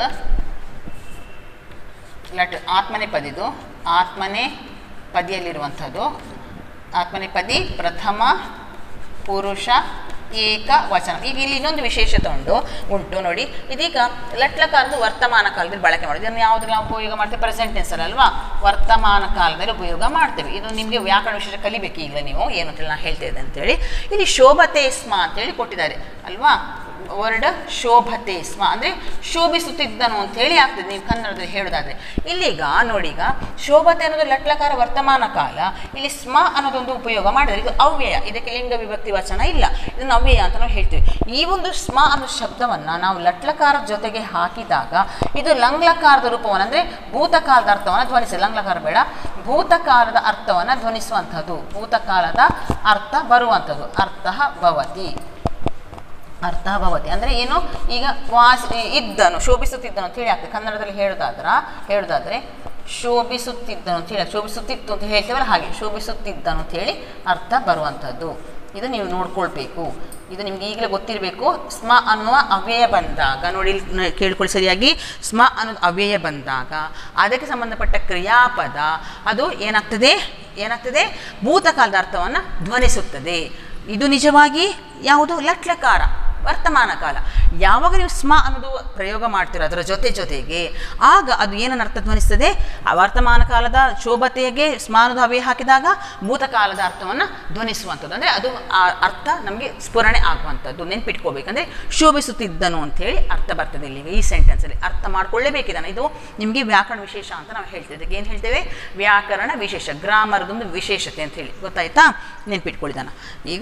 ಲಟ್ ಆತ್ಮನೆ ಪದಿದು ಆತ್ಮನೆ ಪದಿಯಲ್ಲಿರುವಂಥದ್ದು ಆತ್ಮನೆ ಪದಿ ಪ್ರಥಮ ಪುರುಷ ಏಕ ವಚನ ಈಗ ಇಲ್ಲಿ ಇನ್ನೊಂದು ವಿಶೇಷತೆ ಉಂಟು ಉಂಟು ನೋಡಿ ಇದೀಗ ಲಟ್ಲಕಾರದ ವರ್ತಮಾನ ಕಾಲದಲ್ಲಿ ಬಳಕೆ ಮಾಡೋದು ಇದನ್ನು ಯಾವುದ್ರಲ್ಲಿ ನಾವು ಉಪಯೋಗ ಮಾಡ್ತೇವೆ ಪ್ರೆಸೆಂಟ್ ಟೆನ್ಸ್ ಅಲ್ವಾ ವರ್ತಮಾನ ಕಾಲದಲ್ಲಿ ಉಪಯೋಗ ಮಾಡ್ತೇವೆ ಇದು ನಿಮಗೆ ವ್ಯಾಕರಣ ವಿಶೇಷ ಕಲಿಬೇಕು ಈಗ ನೀವು ಏನು ಅಂತೇಳಿ ನಾನು ಹೇಳ್ತೇನೆ ಅಂತೇಳಿ ಇಲ್ಲಿ ಶೋಭತೆ ಸ್ಮ ಅಂತೇಳಿ ಕೊಟ್ಟಿದ್ದಾರೆ ಅಲ್ವಾ ವರ್ಡ್ ಶೋಭತೆ ಸ್ಮ ಅಂದರೆ ಶೋಭಿಸುತ್ತಿದ್ದನು ಅಂತ ಹೇಳಿ ಆಗ್ತದೆ ನೀವು ಕನ್ನಡದಲ್ಲಿ ಹೇಳೋದಾದ್ರೆ ಇಲ್ಲೀಗ ನೋಡಿ ಈಗ ಶೋಭತೆ ಅನ್ನೋದು ಲಟ್ಲಕಾರ ವರ್ತಮಾನ ಕಾಲ ಇಲ್ಲಿ ಸ್ಮ ಅನ್ನೋದೊಂದು ಉಪಯೋಗ ಮಾಡಿದ್ರೆ ಇದು ಅವ್ಯಯ ಇದಕ್ಕೆ ಲಿಂಗ ವಿಭಕ್ತಿ ವಚನ ಇಲ್ಲ ಇದನ್ನು ಅವ್ಯಯ ಅಂತ ನಾವು ಹೇಳ್ತೀವಿ ಈ ಒಂದು ಸ್ಮ ಅನ್ನೋ ಶಬ್ದವನ್ನು ನಾವು ಲಟ್ಲಕಾರದ ಜೊತೆಗೆ ಹಾಕಿದಾಗ ಇದು ಲಂಗ್ಲಕಾರದ ರೂಪವನ್ನು ಅಂದರೆ ಭೂತಕಾಲದ ಅರ್ಥವನ್ನು ಧ್ವನಿಸಿ ಲಂಗ್ಲಕಾರ ಬೇಡ ಭೂತಕಾಲದ ಅರ್ಥವನ್ನು ಧ್ವನಿಸುವಂಥದ್ದು ಭೂತಕಾಲದ ಅರ್ಥ ಬರುವಂಥದ್ದು ಅರ್ಥ ಭವತಿ ಅರ್ಥ ಭವತಿ ಅಂದರೆ ಏನು ಈಗ ವಾಸ್ ಇದ್ದನು ಶೋಭಿಸುತ್ತಿದ್ದನು ಅಂತ ಹೇಳಿ ಆಗ್ತದೆ ಕನ್ನಡದಲ್ಲಿ ಹೇಳೋದಾದ್ರ ಹೇಳೋದಾದ್ರೆ ಶೋಭಿಸುತ್ತಿದ್ದನು ಅಂತ ಹೇಳಿ ಶೋಭಿಸುತ್ತಿತ್ತು ಅಂತ ಹೇಳ್ತೇವಲ್ಲ ಹಾಗೆ ಶೋಭಿಸುತ್ತಿದ್ದನು ಅಂತ ಹೇಳಿ ಅರ್ಥ ಬರುವಂಥದ್ದು ಇದು ನೀವು ನೋಡ್ಕೊಳ್ಬೇಕು ಇದು ನಿಮ್ಗೆ ಈಗಲೇ ಗೊತ್ತಿರಬೇಕು ಸ್ಮ ಅನ್ನುವ ಅವ್ಯಯ ಬಂದಾಗ ನೋಡಿ ಇಲ್ಲಿ ನ- ಕೇಳ್ಕೊಳ್ಳಿ ಸರಿಯಾಗಿ ಸ್ಮ ಅನ್ನೋದು ಅವ್ಯಯ ಬಂದಾಗ ಅದಕ್ಕೆ ಸಂಬಂಧಪಟ್ಟ ಕ್ರಿಯಾಪದ ಅದು ಏನಾಗ್ತದೆ ಏನಾಗ್ತದೆ ಭೂತಕಾಲದ ಅರ್ಥವನ್ನು ಧ್ವನಿಸುತ್ತದೆ ಇದು ನಿಜವಾಗಿ ಯಾವುದು ಲಟ್ಲಕಾರ ವರ್ತಮಾನ ಕಾಲ ಯಾವಾಗ ನೀವು ಸ್ಮ ಅನ್ನೋದು ಪ್ರಯೋಗ ಮಾಡ್ತೀರೋ ಅದರ ಜೊತೆ ಜೊತೆಗೆ ಆಗ ಅದು ಏನನ್ನು ಅರ್ಥ ಧ್ವನಿಸ್ತದೆ ಆ ವರ್ತಮಾನ ಕಾಲದ ಶೋಭತೆಗೆ ಸ್ಮ ಅನ್ನೋದು ಅವೇ ಹಾಕಿದಾಗ ಭೂತಕಾಲದ ಅರ್ಥವನ್ನು ಧ್ವನಿಸುವಂಥದ್ದು ಅಂದರೆ ಅದು ಆ ಅರ್ಥ ನಮಗೆ ಸ್ಫುರಣೆ ಆಗುವಂಥದ್ದು ನೆನ್ಪಿಟ್ಕೋಬೇಕಂದ್ರೆ ಶೋಭಿಸುತ್ತಿದ್ದನು ಅಂತೇಳಿ ಅರ್ಥ ಬರ್ತದೆ ಇಲ್ಲಿಗೆ ಈ ಸೆಂಟೆನ್ಸಲ್ಲಿ ಅರ್ಥ ಮಾಡ್ಕೊಳ್ಳೇಬೇಕಿದ್ದಾನೆ ಇದು ನಿಮಗೆ ವ್ಯಾಕರಣ ವಿಶೇಷ ಅಂತ ನಾವು ಹೇಳ್ತೇವೆ ಇದಕ್ಕೆ ಏನು ಹೇಳ್ತೇವೆ ವ್ಯಾಕರಣ ವಿಶೇಷ ಗ್ರಾಮರ್ದೊಂದು ವಿಶೇಷತೆ ಅಂತ ಹೇಳಿ ಗೊತ್ತಾಯ್ತಾ ನೆನ್ಪಿಟ್ಕೊಳ್ಳಿದಾನ ಈಗ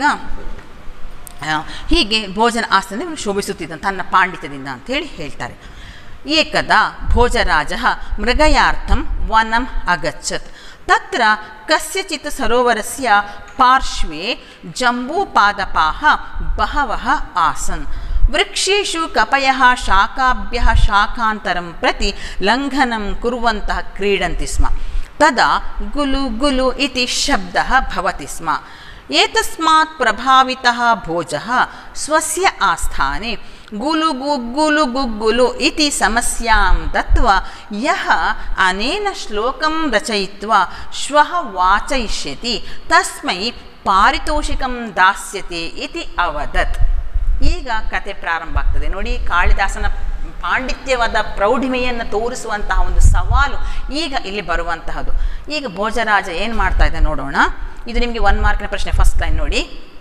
ಆ, ಹೀಗೆ ಭೋಜನ ಆಸ್ತಂದ್ರೆ ಇವನು ಶೋಭಿಸುತ್ತಿದ್ದ ತನ್ನ ಪಾಂಡಿತ್ಯದಿಂದ ಅಂತ ಹೇಳಿ ಹೇಳ್ತಾರೆ ಏಕದ ಭೋಜರಾಜ ಮೃಗಯಾರ್ಥಂ ವನಂ ಅಗಚ್ಚತ್ ತತ್ರ ಕಸ್ಯಚಿತ್ ಸರೋವರಸ್ಯ ಪಾರ್ಶ್ವೇ ಜಂಬೂಪಾದಪಾಹ ಬಹವಃ ಆಸನ್ ವೃಕ್ಷೇಷು ಕಪಯಃ ಶಾಖಾಭ್ಯಃ ಶಾಖಾಂತರಂ ಪ್ರತಿ ಲಂಘನಂ ಕುರ್ವಂತಃ ಕ್ರೀಡಂತಿ ಸ್ಮ ತದಾ ಗುಲು ಗುಲು ಇತಿ ಶಬ್ದಃ ಭವತಿ ಸ್ಮ ಏತಸ್ಮಾತ್ ಪ್ರಭಾವಿತಃ ಭೋಜಃ ಸ್ವಸ್ಯ ಆಸ್ಥಾನೆ ಗುಲು ಗುಗ್ಗುಲು ಗುಗ್ಗುಲು ಇತಿ ಸಮಸ್ಯಾಂ ದತ್ವಾ ಯಃ ಅನೇನ ಶ್ಲೋಕಂ ರಚಯಿತ್ವಾ ಶ್ವಃ ವಾಚಯಿಷ್ಯತಿ ತಸ್ಮೈ ಪಾರಿತೋಷಿಕಂ ದಾಸ್ಯತೆ ಇತಿ ಅವದತ್ ಈಗ ಕತೆ ಪ್ರಾರಂಭ ಆಗ್ತದೆ ನೋಡಿ ಕಾಳಿದಾಸನ ಪಾಂಡಿತ್ಯವಾದ ಪ್ರೌಢಿಮೆಯನ್ನು ತೋರಿಸುವಂತಹ ಒಂದು ಸವಾಲು ಈಗ ಇಲ್ಲಿ ಬರುವಂತಹದ್ದು ಈಗ ಭೋಜರಾಜ ಏನು ಮಾಡ್ತಾ ಇದೆ ನೋಡೋಣ ಇದು ನಿಮಗೆ ಒನ್ ಮಾರ್ಕಿನ ಪ್ರಶ್ನೆ ಫಸ್ಟ್ ಲೈನ್ ನೋಡಿ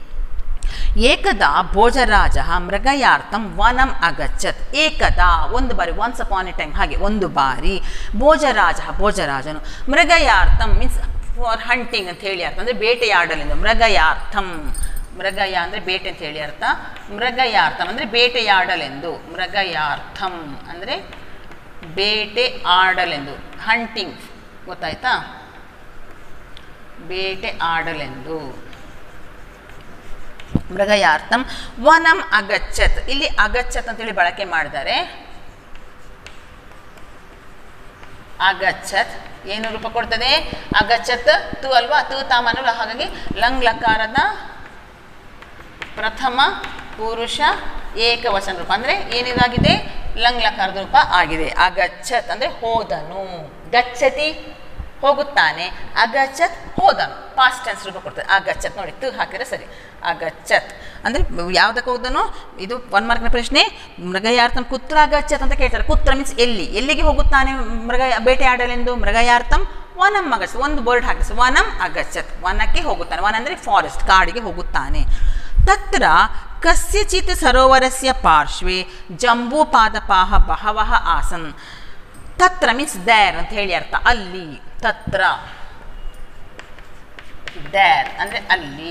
ಏಕದ ಭೋಜರಾಜ ಮೃಗಯಾರ್ಥಂ ವನಂ ಅಗಚ್ಚತ್ ಏಕದ ಒಂದು ಬಾರಿ ಒನ್ಸ್ ಅಪಾನ್ ಎ ಟೈಮ್ ಹಾಗೆ ಒಂದು ಬಾರಿ ಭೋಜರಾಜ ಭೋಜರಾಜನು ಮೃಗಯಾರ್ಥಂ ಮೀನ್ಸ್ ಫಾರ್ ಹಂಟಿಂಗ್ ಅಂತ ಹೇಳಿ ಅರ್ಥ ಅಂದರೆ ಬೇಟೆಯಾಡಲೆಂದು ಮೃಗಯಾರ್ಥಂ ಮೃಗಯ ಅಂದರೆ ಬೇಟೆ ಅಂತ ಹೇಳಿ ಅರ್ಥ ಮೃಗಯಾರ್ಥಂ ಅಂದರೆ ಬೇಟೆಯಾಡಲೆಂದು ಮೃಗಯಾರ್ಥಂ ಅಂದರೆ ಬೇಟೆ ಆಡಲೆಂದು ಹಂಟಿಂಗ್ ಗೊತ್ತಾಯ್ತಾ ಬೇಟೆ ಆಡಲೆಂದು ಮೃಗಯಾರ್ಥಂ ವನಂ ಅಗಚ್ಚತ್ ಇಲ್ಲಿ ಅಗಚ್ಚತ್ ಅಂತೇಳಿ ಬಳಕೆ ಮಾಡಿದ್ದಾರೆ ಅಗಚ್ಚತ್ ಏನು ರೂಪ ಕೊಡ್ತದೆ ಅಗಚ್ಚತ್ ತು ಅಲ್ವಾ ತು ತಾಮನು ಹಾಗಾಗಿ ಲಂಗ್ ಲಕಾರದ ಪ್ರಥಮ ಪುರುಷ ಏಕವಚನ ರೂಪ ಅಂದರೆ ಏನಿದಾಗಿದೆ ಲಂಗ್ ಲಕಾರದ ರೂಪ ಆಗಿದೆ ಅಗಚ್ಚತ್ ಅಂದರೆ ಹೋದನು ಗಚ್ಚತಿ ಹೋಗುತ್ತಾನೆ ಅಗಚ್ಚತ್ ಹೋದನು ಪಾಸ್ಟ್ ಟೆನ್ಸ್ ರೂಪ ಕೊಡ್ತದೆ ಅಗಚ್ಚತ್ ನೋಡಿ ತು ಹಾಕಿದ್ರೆ ಸರಿ ಅಗಚ್ಚತ್ ಅಂದರೆ ಯಾವುದಕ್ಕೆ ಹೋದನು ಇದು ಒನ್ ಮಾರ್ಕ್ನ ಪ್ರಶ್ನೆ ಮೃಗಯಾರ್ಥಂ ಕುತ್ರ ಅಗಚ್ಚತ್ ಅಂತ ಕೇಳ್ತಾರೆ ಕುತ್ರ ಮೀನ್ಸ್ ಎಲ್ಲಿ ಎಲ್ಲಿಗೆ ಹೋಗುತ್ತಾನೆ ಮೃಗ ಬೇಟೆ ಆಡಲೆಂದು ಮೃಗಯಾರ್ಥಂ ವನಂ ಅಗಚ್ಚತ್ ಒಂದು ಬೋರ್ಡ್ ಹಾಕಿಸ್ ವನಂ ಅಗಚ್ಚತ್ ವನಕ್ಕೆ ಹೋಗುತ್ತಾನೆ ವನ ಅಂದರೆ ಫಾರೆಸ್ಟ್ ಕಾಡಿಗೆ ಹೋಗುತ್ತಾನೆ ತತ್ರ ಕಸ್ಯಚಿತ್ ಸರೋವರಸ್ಯ ಪಾರ್ಶ್ವೆ ಜಂಬೂಪಾದಪಾಹ ಬಹವಃ ಆಸನ್ ತತ್ರ ಮೀನ್ಸ್ ದ್ಯಾರ್ ಅಂತ ಹೇಳಿ ಅರ್ಥ ಅಲ್ಲಿ ತತ್ರ ದ್ಯಾರ್ ಅಂದರೆ ಅಲ್ಲಿ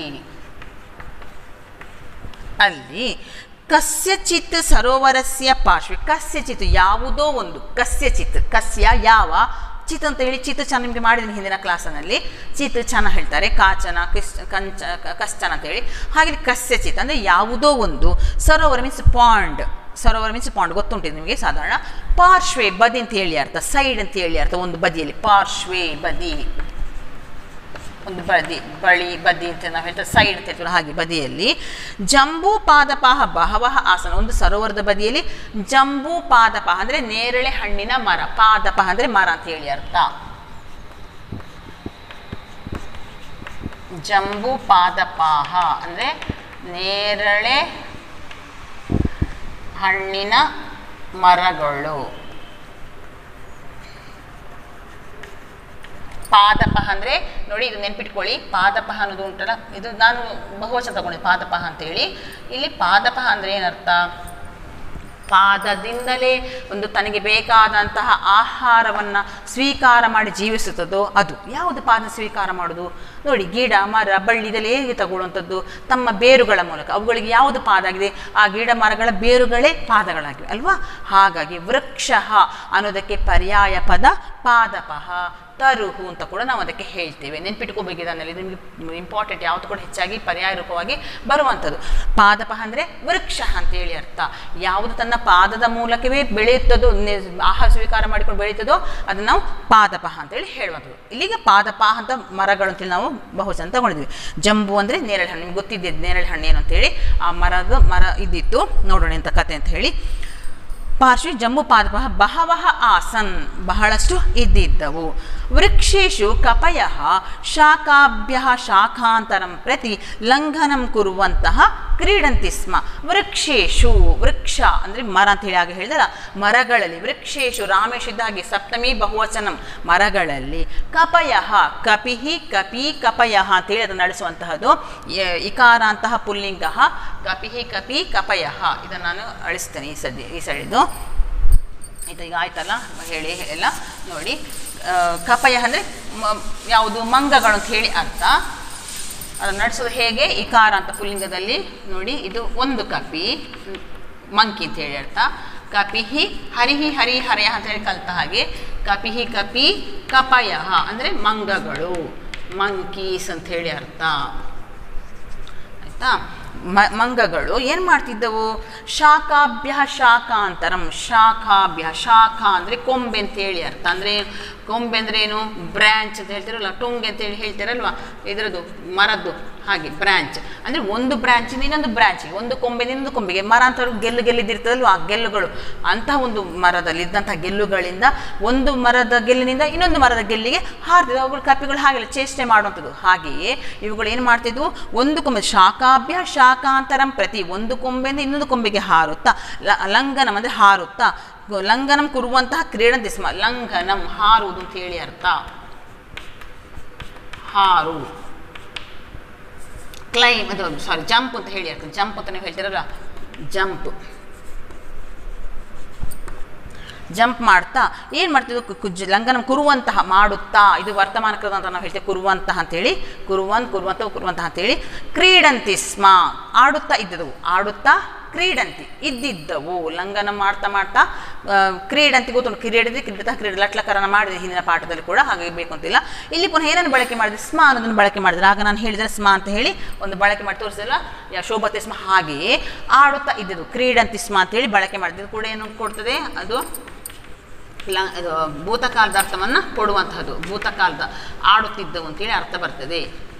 ಅಲ್ಲಿ ಕಸ್ಯಚಿತ್ ಸರೋವರಸ್ಯ ಪಾರ್ಶ್ವೆ ಕಸ್ಯಚಿತ್ ಯಾವುದೋ ಒಂದು ಕಸ್ಯಚಿತ್ ಕಸ್ಯ ಯಾವ ಚಿತ್ ಅಂತ ಹೇಳಿ ಚಿತ್ ಚನ ನಿಮಗೆ ಮಾಡಿದ್ದೀನಿ ಹಿಂದಿನ ಕ್ಲಾಸನಲ್ಲಿ ಚಿತ್ ಚನ ಹೇಳ್ತಾರೆ ಕಾಚನ ಕಿಸ್ ಕಂಚ ಕ- ಕಶ್ಚನ ಅಂತ ಹೇಳಿ ಹಾಗೆ ಕಸ್ಯಚಿತ್ ಅಂದರೆ ಯಾವುದೋ ಒಂದು ಸರೋವರ ಮೀನ್ಸ್ ಪಾಂಡ್ ಸರೋವರ ಮೀನ್ಸ್ ಪಾಂಡ್ ಗೊತ್ತುಂಟು ಇದು ನಿಮಗೆ ಸಾಧಾರಣ ಪಾರ್ಶ್ವೆ ಬದಿ ಅಂತ ಹೇಳಿ ಅರ್ಥ ಸೈಡ್ ಅಂತ ಹೇಳಿ ಅರ್ಥ ಒಂದು ಬದಿಯಲ್ಲಿ ಪಾರ್ಶ್ವೆ ಬದಿ ಒಂದು ಬದಿ ಬಳಿ ಬದಿ ಅಂತ ನಾವು ಹೇಳ್ತೇವೆ ಸೈಡ್ ಅಂತ ಹೇಳ್ತೀವಿ ಹಾಗೆ ಬದಿಯಲ್ಲಿ ಜಂಬೂ ಪಾದಪಾಹ ಬಹವಹ ಆಸನ ಒಂದು ಸರೋವರದ ಬದಿಯಲ್ಲಿ ಜಂಬೂ ಪಾದಪಾಹ ಅಂದರೆ ನೇರಳೆ ಹಣ್ಣಿನ ಮರ ಪಾದಪಾಹ ಅಂದರೆ ಮರ ಅಂತ ಹೇಳಿ ಅರ್ಥ ಜಂಬೂ ಪಾದಪಾಹ ಅಂದರೆ ನೇರಳೆ ಹಣ್ಣಿನ ಮರಗಳು ಪಾದಪಹ ಅಂದರೆ ನೋಡಿ ಇದು ನೆನ್ಪಿಟ್ಕೊಳ್ಳಿ ಪಾದಪಹ ಅನ್ನೋದು ಉಂಟಲ್ಲ ಇದು ನಾನು ಬಹುವಚನ ತಗೊಂಡೆ ಪಾದಪಹ ಅಂತೇಳಿ ಇಲ್ಲಿ ಪಾದಪಹ ಅಂದರೆ ಏನರ್ಥ ಪಾದದಿಂದಲೇ ಒಂದು ತನಗೆ ಬೇಕಾದಂತಹ ಆಹಾರವನ್ನು ಸ್ವೀಕಾರ ಮಾಡಿ ಜೀವಿಸುತ್ತದೋ ಅದು ಯಾವುದು ಪಾದ ಸ್ವೀಕಾರ ಮಾಡೋದು ನೋಡಿ ಗಿಡ ಮರ ಬಳ್ಳಿ ಇದೆಲ್ಲ ಹೇಗೆ ತಗೊಳ್ಳುವಂಥದ್ದು ತಮ್ಮ ಬೇರುಗಳ ಮೂಲಕ ಅವುಗಳಿಗೆ ಯಾವುದು ಪಾದ ಆಗಿದೆ ಆ ಗಿಡ ಮರಗಳ ಬೇರುಗಳೇ ಪಾದಗಳಾಗಿವೆ ಅಲ್ವಾ ಹಾಗಾಗಿ ವೃಕ್ಷ ಅನ್ನೋದಕ್ಕೆ ಪರ್ಯಾಯ ಪದ ಪಾದಪಃ ತರುಹು ಅಂತ ಕೂಡ ನಾವು ಅದಕ್ಕೆ ಹೇಳ್ತೇವೆ ನೆನ್ಪಿಟ್ಕೋಬೇಕಿದ್ದಾನಲ್ಲಿ ನಿಮಗೆ ಇಂಪಾರ್ಟೆಂಟ್ ಯಾವುದು ಕೂಡ ಹೆಚ್ಚಾಗಿ ಪರ್ಯಾಯ ರೂಪವಾಗಿ ಬರುವಂಥದ್ದು ಪಾದಪಃ ಅಂದರೆ ವೃಕ್ಷ ಅಂತೇಳಿ ಅರ್ಥ ಯಾವುದು ತನ್ನ ಪಾದದ ಮೂಲಕವೇ ಬೆಳೆಯುತ್ತದೋ ನೆ- ಆಹಾರ ಸ್ವೀಕಾರ ಮಾಡಿಕೊಂಡು ಬೆಳೆಯುತ್ತದೋ ಅದನ್ನು ನಾವು ಪಾದಪಃ ಅಂತೇಳಿ ಹೇಳುವಂಥದ್ದು ಇಲ್ಲಿಗೆ ಪಾದಪಃ ಅಂತ ಮರಗಳು ಅಂತೇಳಿ ನಾವು ಬಹುಶಃ ತಗೊಂಡಿದ್ವಿ ಜಂಬು ಅಂದರೆ ನೇರಳೆ ಹಣ್ಣು ನಿಮ್ಗೆ ಗೊತ್ತಿದೆ ನೇರಳೆ ಹಣ್ಣು ಏನು ಅಂತೇಳಿ ಆ ಮರದ ಮರ ಇದ್ದಿತ್ತು ನೋಡೋಣ ಅಂತ ಕತೆ ಅಂತ ಹೇಳಿ ಪಾರ್ಶ್ವಿ ಜಂಬು ಪಾದಪಃ ಬಹವಃ ಆಸನ್ ಬಹಳಷ್ಟು ಇದ್ದಿದ್ದವು ವೃಕ್ಷೇಶು ಕಪಯ ಶಾಖಾಭ್ಯ ಶಾಖಾಂತರಂ ಪ್ರತಿ ಲಂಘನಂ ಕುರುವಂತಹ ಕ್ರೀಡಂತಿ ಸ್ಮ ವೃಕ್ಷೇಶು ವೃಕ್ಷ ಅಂದರೆ ಮರ ಅಂತ ಹೇಳಿ ಆಗ ಹೇಳಿದಲ್ಲ ಮರಗಳಲ್ಲಿ ವೃಕ್ಷೇಶು ರಾಮೇಶ್ ಇದ್ದಾಗೆ ಸಪ್ತಮಿ ಬಹುವಚನಂ ಮರಗಳಲ್ಲಿ ಕಪಯ ಕಪಿಹಿ ಕಪಿ ಕಪಯ ಅಂತೇಳಿ ಅದನ್ನು ನಡೆಸುವಂತಹದ್ದು ಯ- ಇಕಾರ ಅಂತಹ ಪುಲ್ಲಿಂಗ ಕಪಿಹಿ ಕಪಿ ಕಪಯ ಇದನ್ನು ನಾನು ಅಳಿಸ್ತೇನೆ ಈ ಸದ್ಯ ಈ ಸೈಡ್ದು ಇದು ಈಗ ಆಯ್ತಲ್ಲ ಹೇಳಿ ಎಲ್ಲ ನೋಡಿ ಆ, ಕಪಯ ಅಂದರೆ ಯಾವುದು ಮಂಗಗಳು ಅಂತ ಹೇಳಿ ಅರ್ಥ ಅದನ್ನು ನಡೆಸೋದು ಹೇಗೆ ಇಕಾರ ಅಂತ ಪುಲ್ಲಿಂಗದಲ್ಲಿ ನೋಡಿ ಇದು ಒಂದು ಕಪಿ ಮ್, ಮಂಕಿ ಅಂತ ಹೇಳಿ ಅರ್ಥ ಕಪಿಹಿ ಹರಿಹಿ ಹರಿ ಹರಯ ಅಂತ ಹೇಳಿ ಕಲ್ತ ಹಾಗೆ ಕಪಿಹಿ ಕಪಿ ಕಪಯ ಅಂದರೆ ಮಂಗಗಳು ಮಂಕೀಸ್ ಅಂತ ಹೇಳಿ ಅರ್ಥ ಆಯ್ತಾ ಮ ಮಂಗಗಳು ಏನು ಮಾಡ್ತಿದ್ದವು ಶಾಖಾಭ್ಯ ಶಾಖಾಂತರಂ ಶಾಖಾಭ್ಯ ಶಾಖ ಅಂದರೆ ಕೊಂಬೆ ಅಂತ ಹೇಳಿ ಅರ್ಥ ಅಂದರೆ ಕೊಂಬೆ ಅಂದರೆ ಏನು ಬ್ರ್ಯಾಂಚ್ ಅಂತ ಹೇಳ್ತಿರಲ್ಲ ಟೊಂಗೆ ಅಂತ ಹೇಳಿ ಹೇಳ್ತಾರಲ್ವ ಇದರದ್ದು ಮರದ್ದು ಹಾಗೆ ಬ್ರ್ಯಾಂಚ್ ಅಂದರೆ ಒಂದು ಬ್ರ್ಯಾಂಚಿಂದ ಇನ್ನೊಂದು ಬ್ರ್ಯಾಂಚಿಗೆ ಒಂದು ಕೊಂಬೆಯಿಂದ ಇನ್ನೊಂದು ಕೊಂಬೆಗೆ ಮರ ಅಂತ ಗೆಲ್ಲು ಗೆಲ್ಲಿದ್ದಿರ್ತದಲ್ವ ಆ ಗೆಲ್ಲುಗಳು ಅಂತಹ ಒಂದು ಮರದಲ್ಲಿ ಇದ್ದಂತಹ ಗೆಲ್ಲುಗಳಿಂದ ಒಂದು ಮರದ ಗೆಲ್ಲಿನಿಂದ ಇನ್ನೊಂದು ಮರದ ಗೆಲ್ಲಿಗೆ ಹಾರ್ತಿದ್ವು ಅವುಗಳು ಕಪಿಗಳು ಹಾಗೆಲ್ಲ ಚೇಷ್ಟೆ ಮಾಡುವಂಥದ್ದು ಹಾಗೆಯೇ ಇವುಗಳು ಏನು ಮಾಡ್ತಿದ್ವು ಒಂದು ಕೊಂಬೆ ಶಾಖಾಭ್ಯ ಶಾಖಾಂತರಂ ಪ್ರತಿ ಒಂದು ಕೊಂಬೆಯಿಂದ ಇನ್ನೊಂದು ಕೊಂಬೆಗೆ ಹಾರುತ್ತಾ ಲ- ಲಂಘನಂ ಅಂದರೆ ಹಾರುತ್ತಾ ಗೊ- ಲಂಘನಂ ಕುರುವಂತಹ ಕ್ರೀಡಂತಿ ಸ್ಮ ಲಂಘನಂ ಹಾರುವುದು ಅಂತ ಹೇಳಿ ಅರ್ಥ ಹಾರು ಕ್ಲೈಮ್ ಅದು ಸಾರಿ ಜಂಪ್ ಅಂತ ಹೇಳಿ ಅರ್ಥ ಜಂಪ್ ಅಂತ ನೀವು ಹೇಳ್ತೀರಲ್ಲ ಜಂಪ್ ಜಂಪ್ ಮಾಡ್ತಾ ಏನು ಮಾಡ್ತಿದ್ವು ಕು- ಕುಜ್ ಲಂಘನ ಕುರುವಂತಹ ಮಾಡುತ್ತಾ ಇದು ವರ್ತಮಾನ ಕೃತ ಅಂತ ನಾವು ಹೇಳ್ತೇವೆ ಕುರುವಂತಹ ಅಂತೇಳಿ ಕುರುವನ್ ಕುರುವಂತ ಕುರುವಂತಹ ಅಂತೇಳಿ ಕ್ರೀಡಂತಿ ಸ್ಮ ಆಡುತ್ತಾ ಇದ್ದವು ಆಡುತ್ತಾ ಕ್ರೀಡಂತಿ ಇದ್ದಿದ್ದವು ಲಂಘನ ಮಾಡ್ತಾ ಮಾಡ್ತಾ ಆ, ಕ್ರೀಡಂತಿ ಗೊತ್ತುಂಟು ಕ್ರೀಡದಿ ಕ್ರೀಡತ ಕ್ರೀಡ ಲಟ್ಲಕರಣ ಮಾಡಿದೆ ಹಿಂದಿನ ಪಾಠದಲ್ಲಿ ಕೂಡ ಹಾಗೆ ಬೇಕು ಅಂತಿಲ್ಲ ಇಲ್ಲಿ ಪುನಃ ಏನನ್ನು ಬಳಕೆ ಮಾಡಿದ್ರೆ ಸ್ಮ ಅನ್ನೋದನ್ನು ಬಳಕೆ ಮಾಡಿದ್ರೆ ಆಗ ನಾನು ಹೇಳಿದ್ರೆ ಸ್ಮ ಅಂತ ಹೇಳಿ ಒಂದು ಬಳಕೆ ಮಾಡಿ ತೋರಿಸಿಲ್ಲ ಯಾ ಶೋಭತೆ ಸ್ಮ ಹಾಗೆಯೇ ಆಡುತ್ತಾ ಇದ್ದದ್ದು ಕ್ರೀಡಂತಿ ಸ್ಮ ಅಂತ ಹೇಳಿ ಬಳಕೆ ಮಾಡಿದ್ದು ಕೂಡ ಏನು ಕೊಡ್ತದೆ ಅದು ಲ ಇದು ಭೂತಕಾಲದ ಅರ್ಥವನ್ನು ಕೊಡುವಂತಹದ್ದು ಭೂತಕಾಲದ ಆಡುತ್ತಿದ್ದವು ಅಂತೇಳಿ ಅರ್ಥ ಬರ್ತದೆ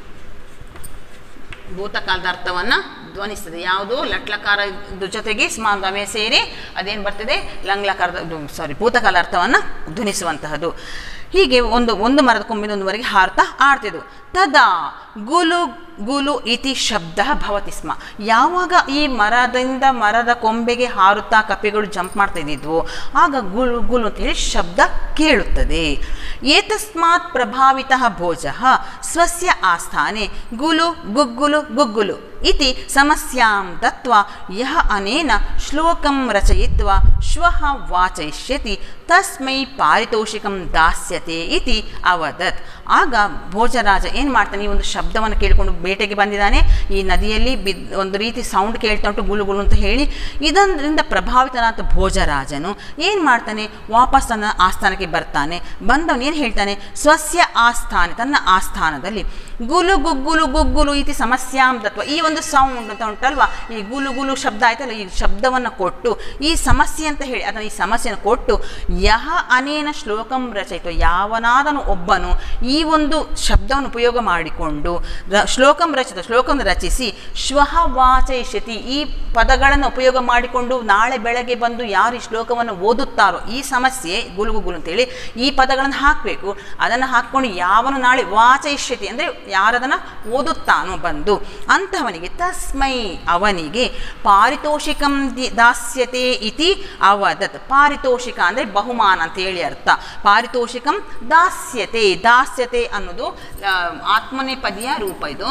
ಭೂತಕಾಲದ ಅರ್ಥವನ್ನು ಧ್ವನಿಸ್ತದೆ ಯಾವುದು ಲಟ್ಲಕಾರ ಇದ್ರ ಜೊತೆಗೆ ಸ್ಮಾಂಗಮೆ ಸೇರಿ ಅದೇನು ಬರ್ತದೆ ಲಂಗ್ಲಕಾರದ ಸಾರಿ ಭೂತಕಾಲ ಅರ್ಥವನ್ನು ಧ್ವನಿಸುವಂತಹದ್ದು ಹೀಗೆ ಒಂದು ಒಂದು ಮರದ ಕೊಂಬಿನೊಂದುವರೆಗೆ ಹಾರುತ್ತಾ ಆಡ್ತಿದ್ವು ತದಾ ಗುಲು ಗುಲು ಇತಿ ಶಬ್ದ ಭವತಿ ಸ್ಮ ಯಾವಾಗ ಈ ಮರದಿಂದ ಮರದ ಕೊಂಬೆಗೆ ಹಾರುತ್ತಾ ಕಪಿಗಳು ಜಂಪ್ ಮಾಡ್ತಾ ಇದ್ದಿದ್ವು ಆಗ ಗುಲು ಗುಲು ಅಂತ ಹೇಳಿ ಶಬ್ದ ಕೇಳುತ್ತದೆ ಏತಸ್ಮಾತ್ ಪ್ರಭಾವಿತ ಭೋಜ ಸ್ವಸ್ಯ ಆಸ್ಥಾನೆ ಗುಲು ಗುಗ್ಗುಲು ಗುಗ್ಗುಲು ಇತಿ ಸಮಸ್ಯಾಂ ದತ್ವಾ ಯಹ ಅನೇನ ಶ್ಲೋಕಂ ರಚಯಿತ್ವಾ ಶ್ವಃ ವಾಚಯಿಷ್ಯತಿ ತಸ್ಮೈ ಪಾರಿತೋಷಿಕಂ ದಾಸ್ಯತೆ ಇತಿ ಅವದತ್ ಆಗ ಭೋಜರಾಜ ಏನು ಮಾಡ್ತಾನೆ ಈ ಒಂದು ಶಬ್ದವನ್ನು ಕೇಳಿಕೊಂಡು ಬೇಟೆಗೆ ಬಂದಿದ್ದಾನೆ ಈ ನದಿಯಲ್ಲಿ ಬಿದ್ ಒಂದು ರೀತಿ ಸೌಂಡ್ ಕೇಳ್ತಾ ಉಂಟು ಗುಳು ಗುಳು ಅಂತ ಹೇಳಿ ಇದರಿಂದ ಪ್ರಭಾವಿತನಾದ ಭೋಜರಾಜನು ಏನು ಮಾಡ್ತಾನೆ ವಾಪಸ್ ತನ್ನ ಆಸ್ಥಾನಕ್ಕೆ ಬರ್ತಾನೆ ಬಂದವನು ಏನು ಹೇಳ್ತಾನೆ ಸ್ವಸ್ಯ ಆಸ್ಥಾನ ತನ್ನ ಆಸ್ಥಾನದಲ್ಲಿ ಗುಲು ಗುಗ್ಗುಲು ಗುಗ್ಗುಲು ಇತಿ ಸಮಸ್ಯಾಂ ತತ್ವ ಈ ಒಂದು ಸೌಂಡ್ ಅಂತ ಉಂಟಲ್ವಾ ಈ ಗುಲು ಗುಲು ಶಬ್ದ ಆಯ್ತಲ್ಲ ಈ ಶಬ್ದವನ್ನು ಕೊಟ್ಟು ಈ ಸಮಸ್ಯೆ ಅಂತ ಹೇಳಿ ಅದನ್ನು ಈ ಸಮಸ್ಯೆಯನ್ನು ಕೊಟ್ಟು ಯಹ ಅನೇನ ಶ್ಲೋಕಂ ರಚಯಿತು ಯಾವನಾದನು ಒಬ್ಬನು ಈ ಒಂದು ಶಬ್ದವನ್ನು ಉಪಯೋಗ ಮಾಡಿಕೊಂಡು ರ- ಶ್ಲೋಕಂ ರಚಿತ ಶ್ಲೋಕವನ್ನು ರಚಿಸಿ ಶ್ವಃ ವಾಚಯಿಷ್ಯತಿ ಈ ಪದಗಳನ್ನು ಉಪಯೋಗ ಮಾಡಿಕೊಂಡು ನಾಳೆ ಬೆಳಗ್ಗೆ ಬಂದು ಯಾರು ಈ ಶ್ಲೋಕವನ್ನು ಓದುತ್ತಾರೋ ಈ ಸಮಸ್ಯೆ ಗುಲು ಗುಲು ಅಂತೇಳಿ ಈ ಪದಗಳನ್ನು ಹಾಕಬೇಕು ಅದನ್ನು ಹಾಕ್ಕೊಂಡು ಯಾವನು ನಾಳೆ ವಾಚಯಿಷ್ಯತಿ ಅಂದರೆ ಯಾರದನ್ನು ಓದುತ್ತಾನೋ ಬಂದು ಅಂತಹವನಿಗೆ ತಸ್ಮೈ ಅವನಿಗೆ ಪಾರಿತೋಷಿಕಂ ದಿ- ದಾಸ್ಯತೆ ಇತಿ ಅವದತ್ ಪಾರಿತೋಷಿಕ ಅಂದರೆ ಬಹುಮಾನ ಅಂತ ಹೇಳಿ ಅರ್ಥ ಪಾರಿತೋಷಿಕಂ ದಾಸ್ಯತೆ ದಾಸ್ಯತೆ ಅನ್ನೋದು ಆ, ಆತ್ಮನೇಪದಿಯ ರೂಪ ಇದು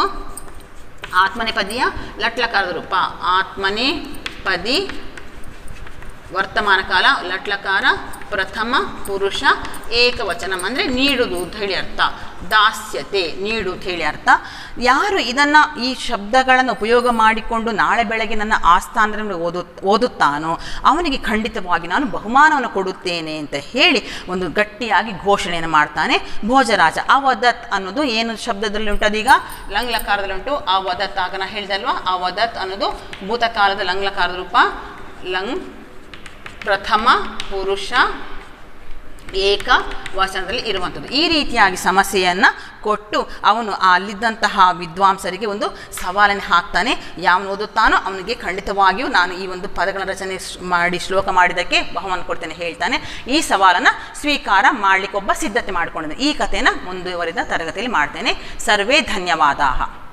ಆತ್ಮನೇಪದಿಯ ಲಟ್ಲಕಾರದ ರೂಪ ಆತ್ಮನೇಪದಿ ವರ್ತಮಾನ ಕಾಲ ಲಟ್ಲಕಾರ ಪ್ರಥಮ ಪುರುಷ ಏಕವಚನಂ ಅಂದರೆ ನೀಡುವುದು ಅಂತ ಹೇಳಿ ಅರ್ಥ ದಾಸ್ಯತೆ ನೀಡು ಅಂತ ಹೇಳಿ ಅರ್ಥ ಯಾರು ಇದನ್ನು ಈ ಶಬ್ದಗಳನ್ನು ಉಪಯೋಗ ಮಾಡಿಕೊಂಡು ನಾಳೆ ಬೆಳಗ್ಗೆ ನನ್ನ ಆಸ್ಥಾನದಲ್ಲಿ ಓದು ಓದುತ್ತಾನೋ ಅವನಿಗೆ ಖಂಡಿತವಾಗಿ ನಾನು ಬಹುಮಾನವನ್ನು ಕೊಡುತ್ತೇನೆ ಅಂತ ಹೇಳಿ ಒಂದು ಗಟ್ಟಿಯಾಗಿ ಘೋಷಣೆಯನ್ನು ಮಾಡ್ತಾನೆ ಭೋಜರಾಜ ಅವದತ್ ಅನ್ನೋದು ಏನು ಶಬ್ದದಲ್ಲಿ ಉಂಟು ಅದೀಗ ಲಂಗ್ಲಕಾರದಲ್ಲಿ ಉಂಟು ಅವದತ್ ಆಗ ನಾ ಹೇಳಿದಲ್ವಾ ಅವದತ್ ಅನ್ನೋದು ಭೂತಕಾಲದ ಲಂಗ್ಲಕಾರದ ರೂಪ ಲಂಗ್ ಪ್ರಥಮ ಪುರುಷ ಏಕ ವಚನದಲ್ಲಿ ಇರುವಂಥದ್ದು ಈ ರೀತಿಯಾಗಿ ಸಮಸ್ಯೆಯನ್ನು ಕೊಟ್ಟು ಅವನು ಆ ಅಲ್ಲಿದ್ದಂತಹ ವಿದ್ವಾಂಸರಿಗೆ ಒಂದು ಸವಾಲನ್ನು ಹಾಕ್ತಾನೆ ಯಾವನು ಓದುತ್ತಾನೋ ಅವನಿಗೆ ಖಂಡಿತವಾಗಿಯೂ ನಾನು ಈ ಒಂದು ಪದಗಳ ರಚನೆ ಶ್- ಮಾಡಿ ಶ್ಲೋಕ ಮಾಡಿದ್ದಕ್ಕೆ ಬಹುಮಾನ ಕೊಡ್ತೇನೆ ಹೇಳ್ತಾನೆ ಈ ಸವಾಲನ್ನು ಸ್ವೀಕಾರ ಮಾಡಲಿಕ್ಕೆ ಒಬ್ಬ ಸಿದ್ಧತೆ ಮಾಡಿಕೊಂಡಿದ್ದಾನೆ ಈ ಕಥೆನ ಮುಂದುವರಿದ ತರಗತಿಯಲ್ಲಿ ಮಾಡ್ತೇನೆ ಸರ್ವೇ ಧನ್ಯವಾದಾಹ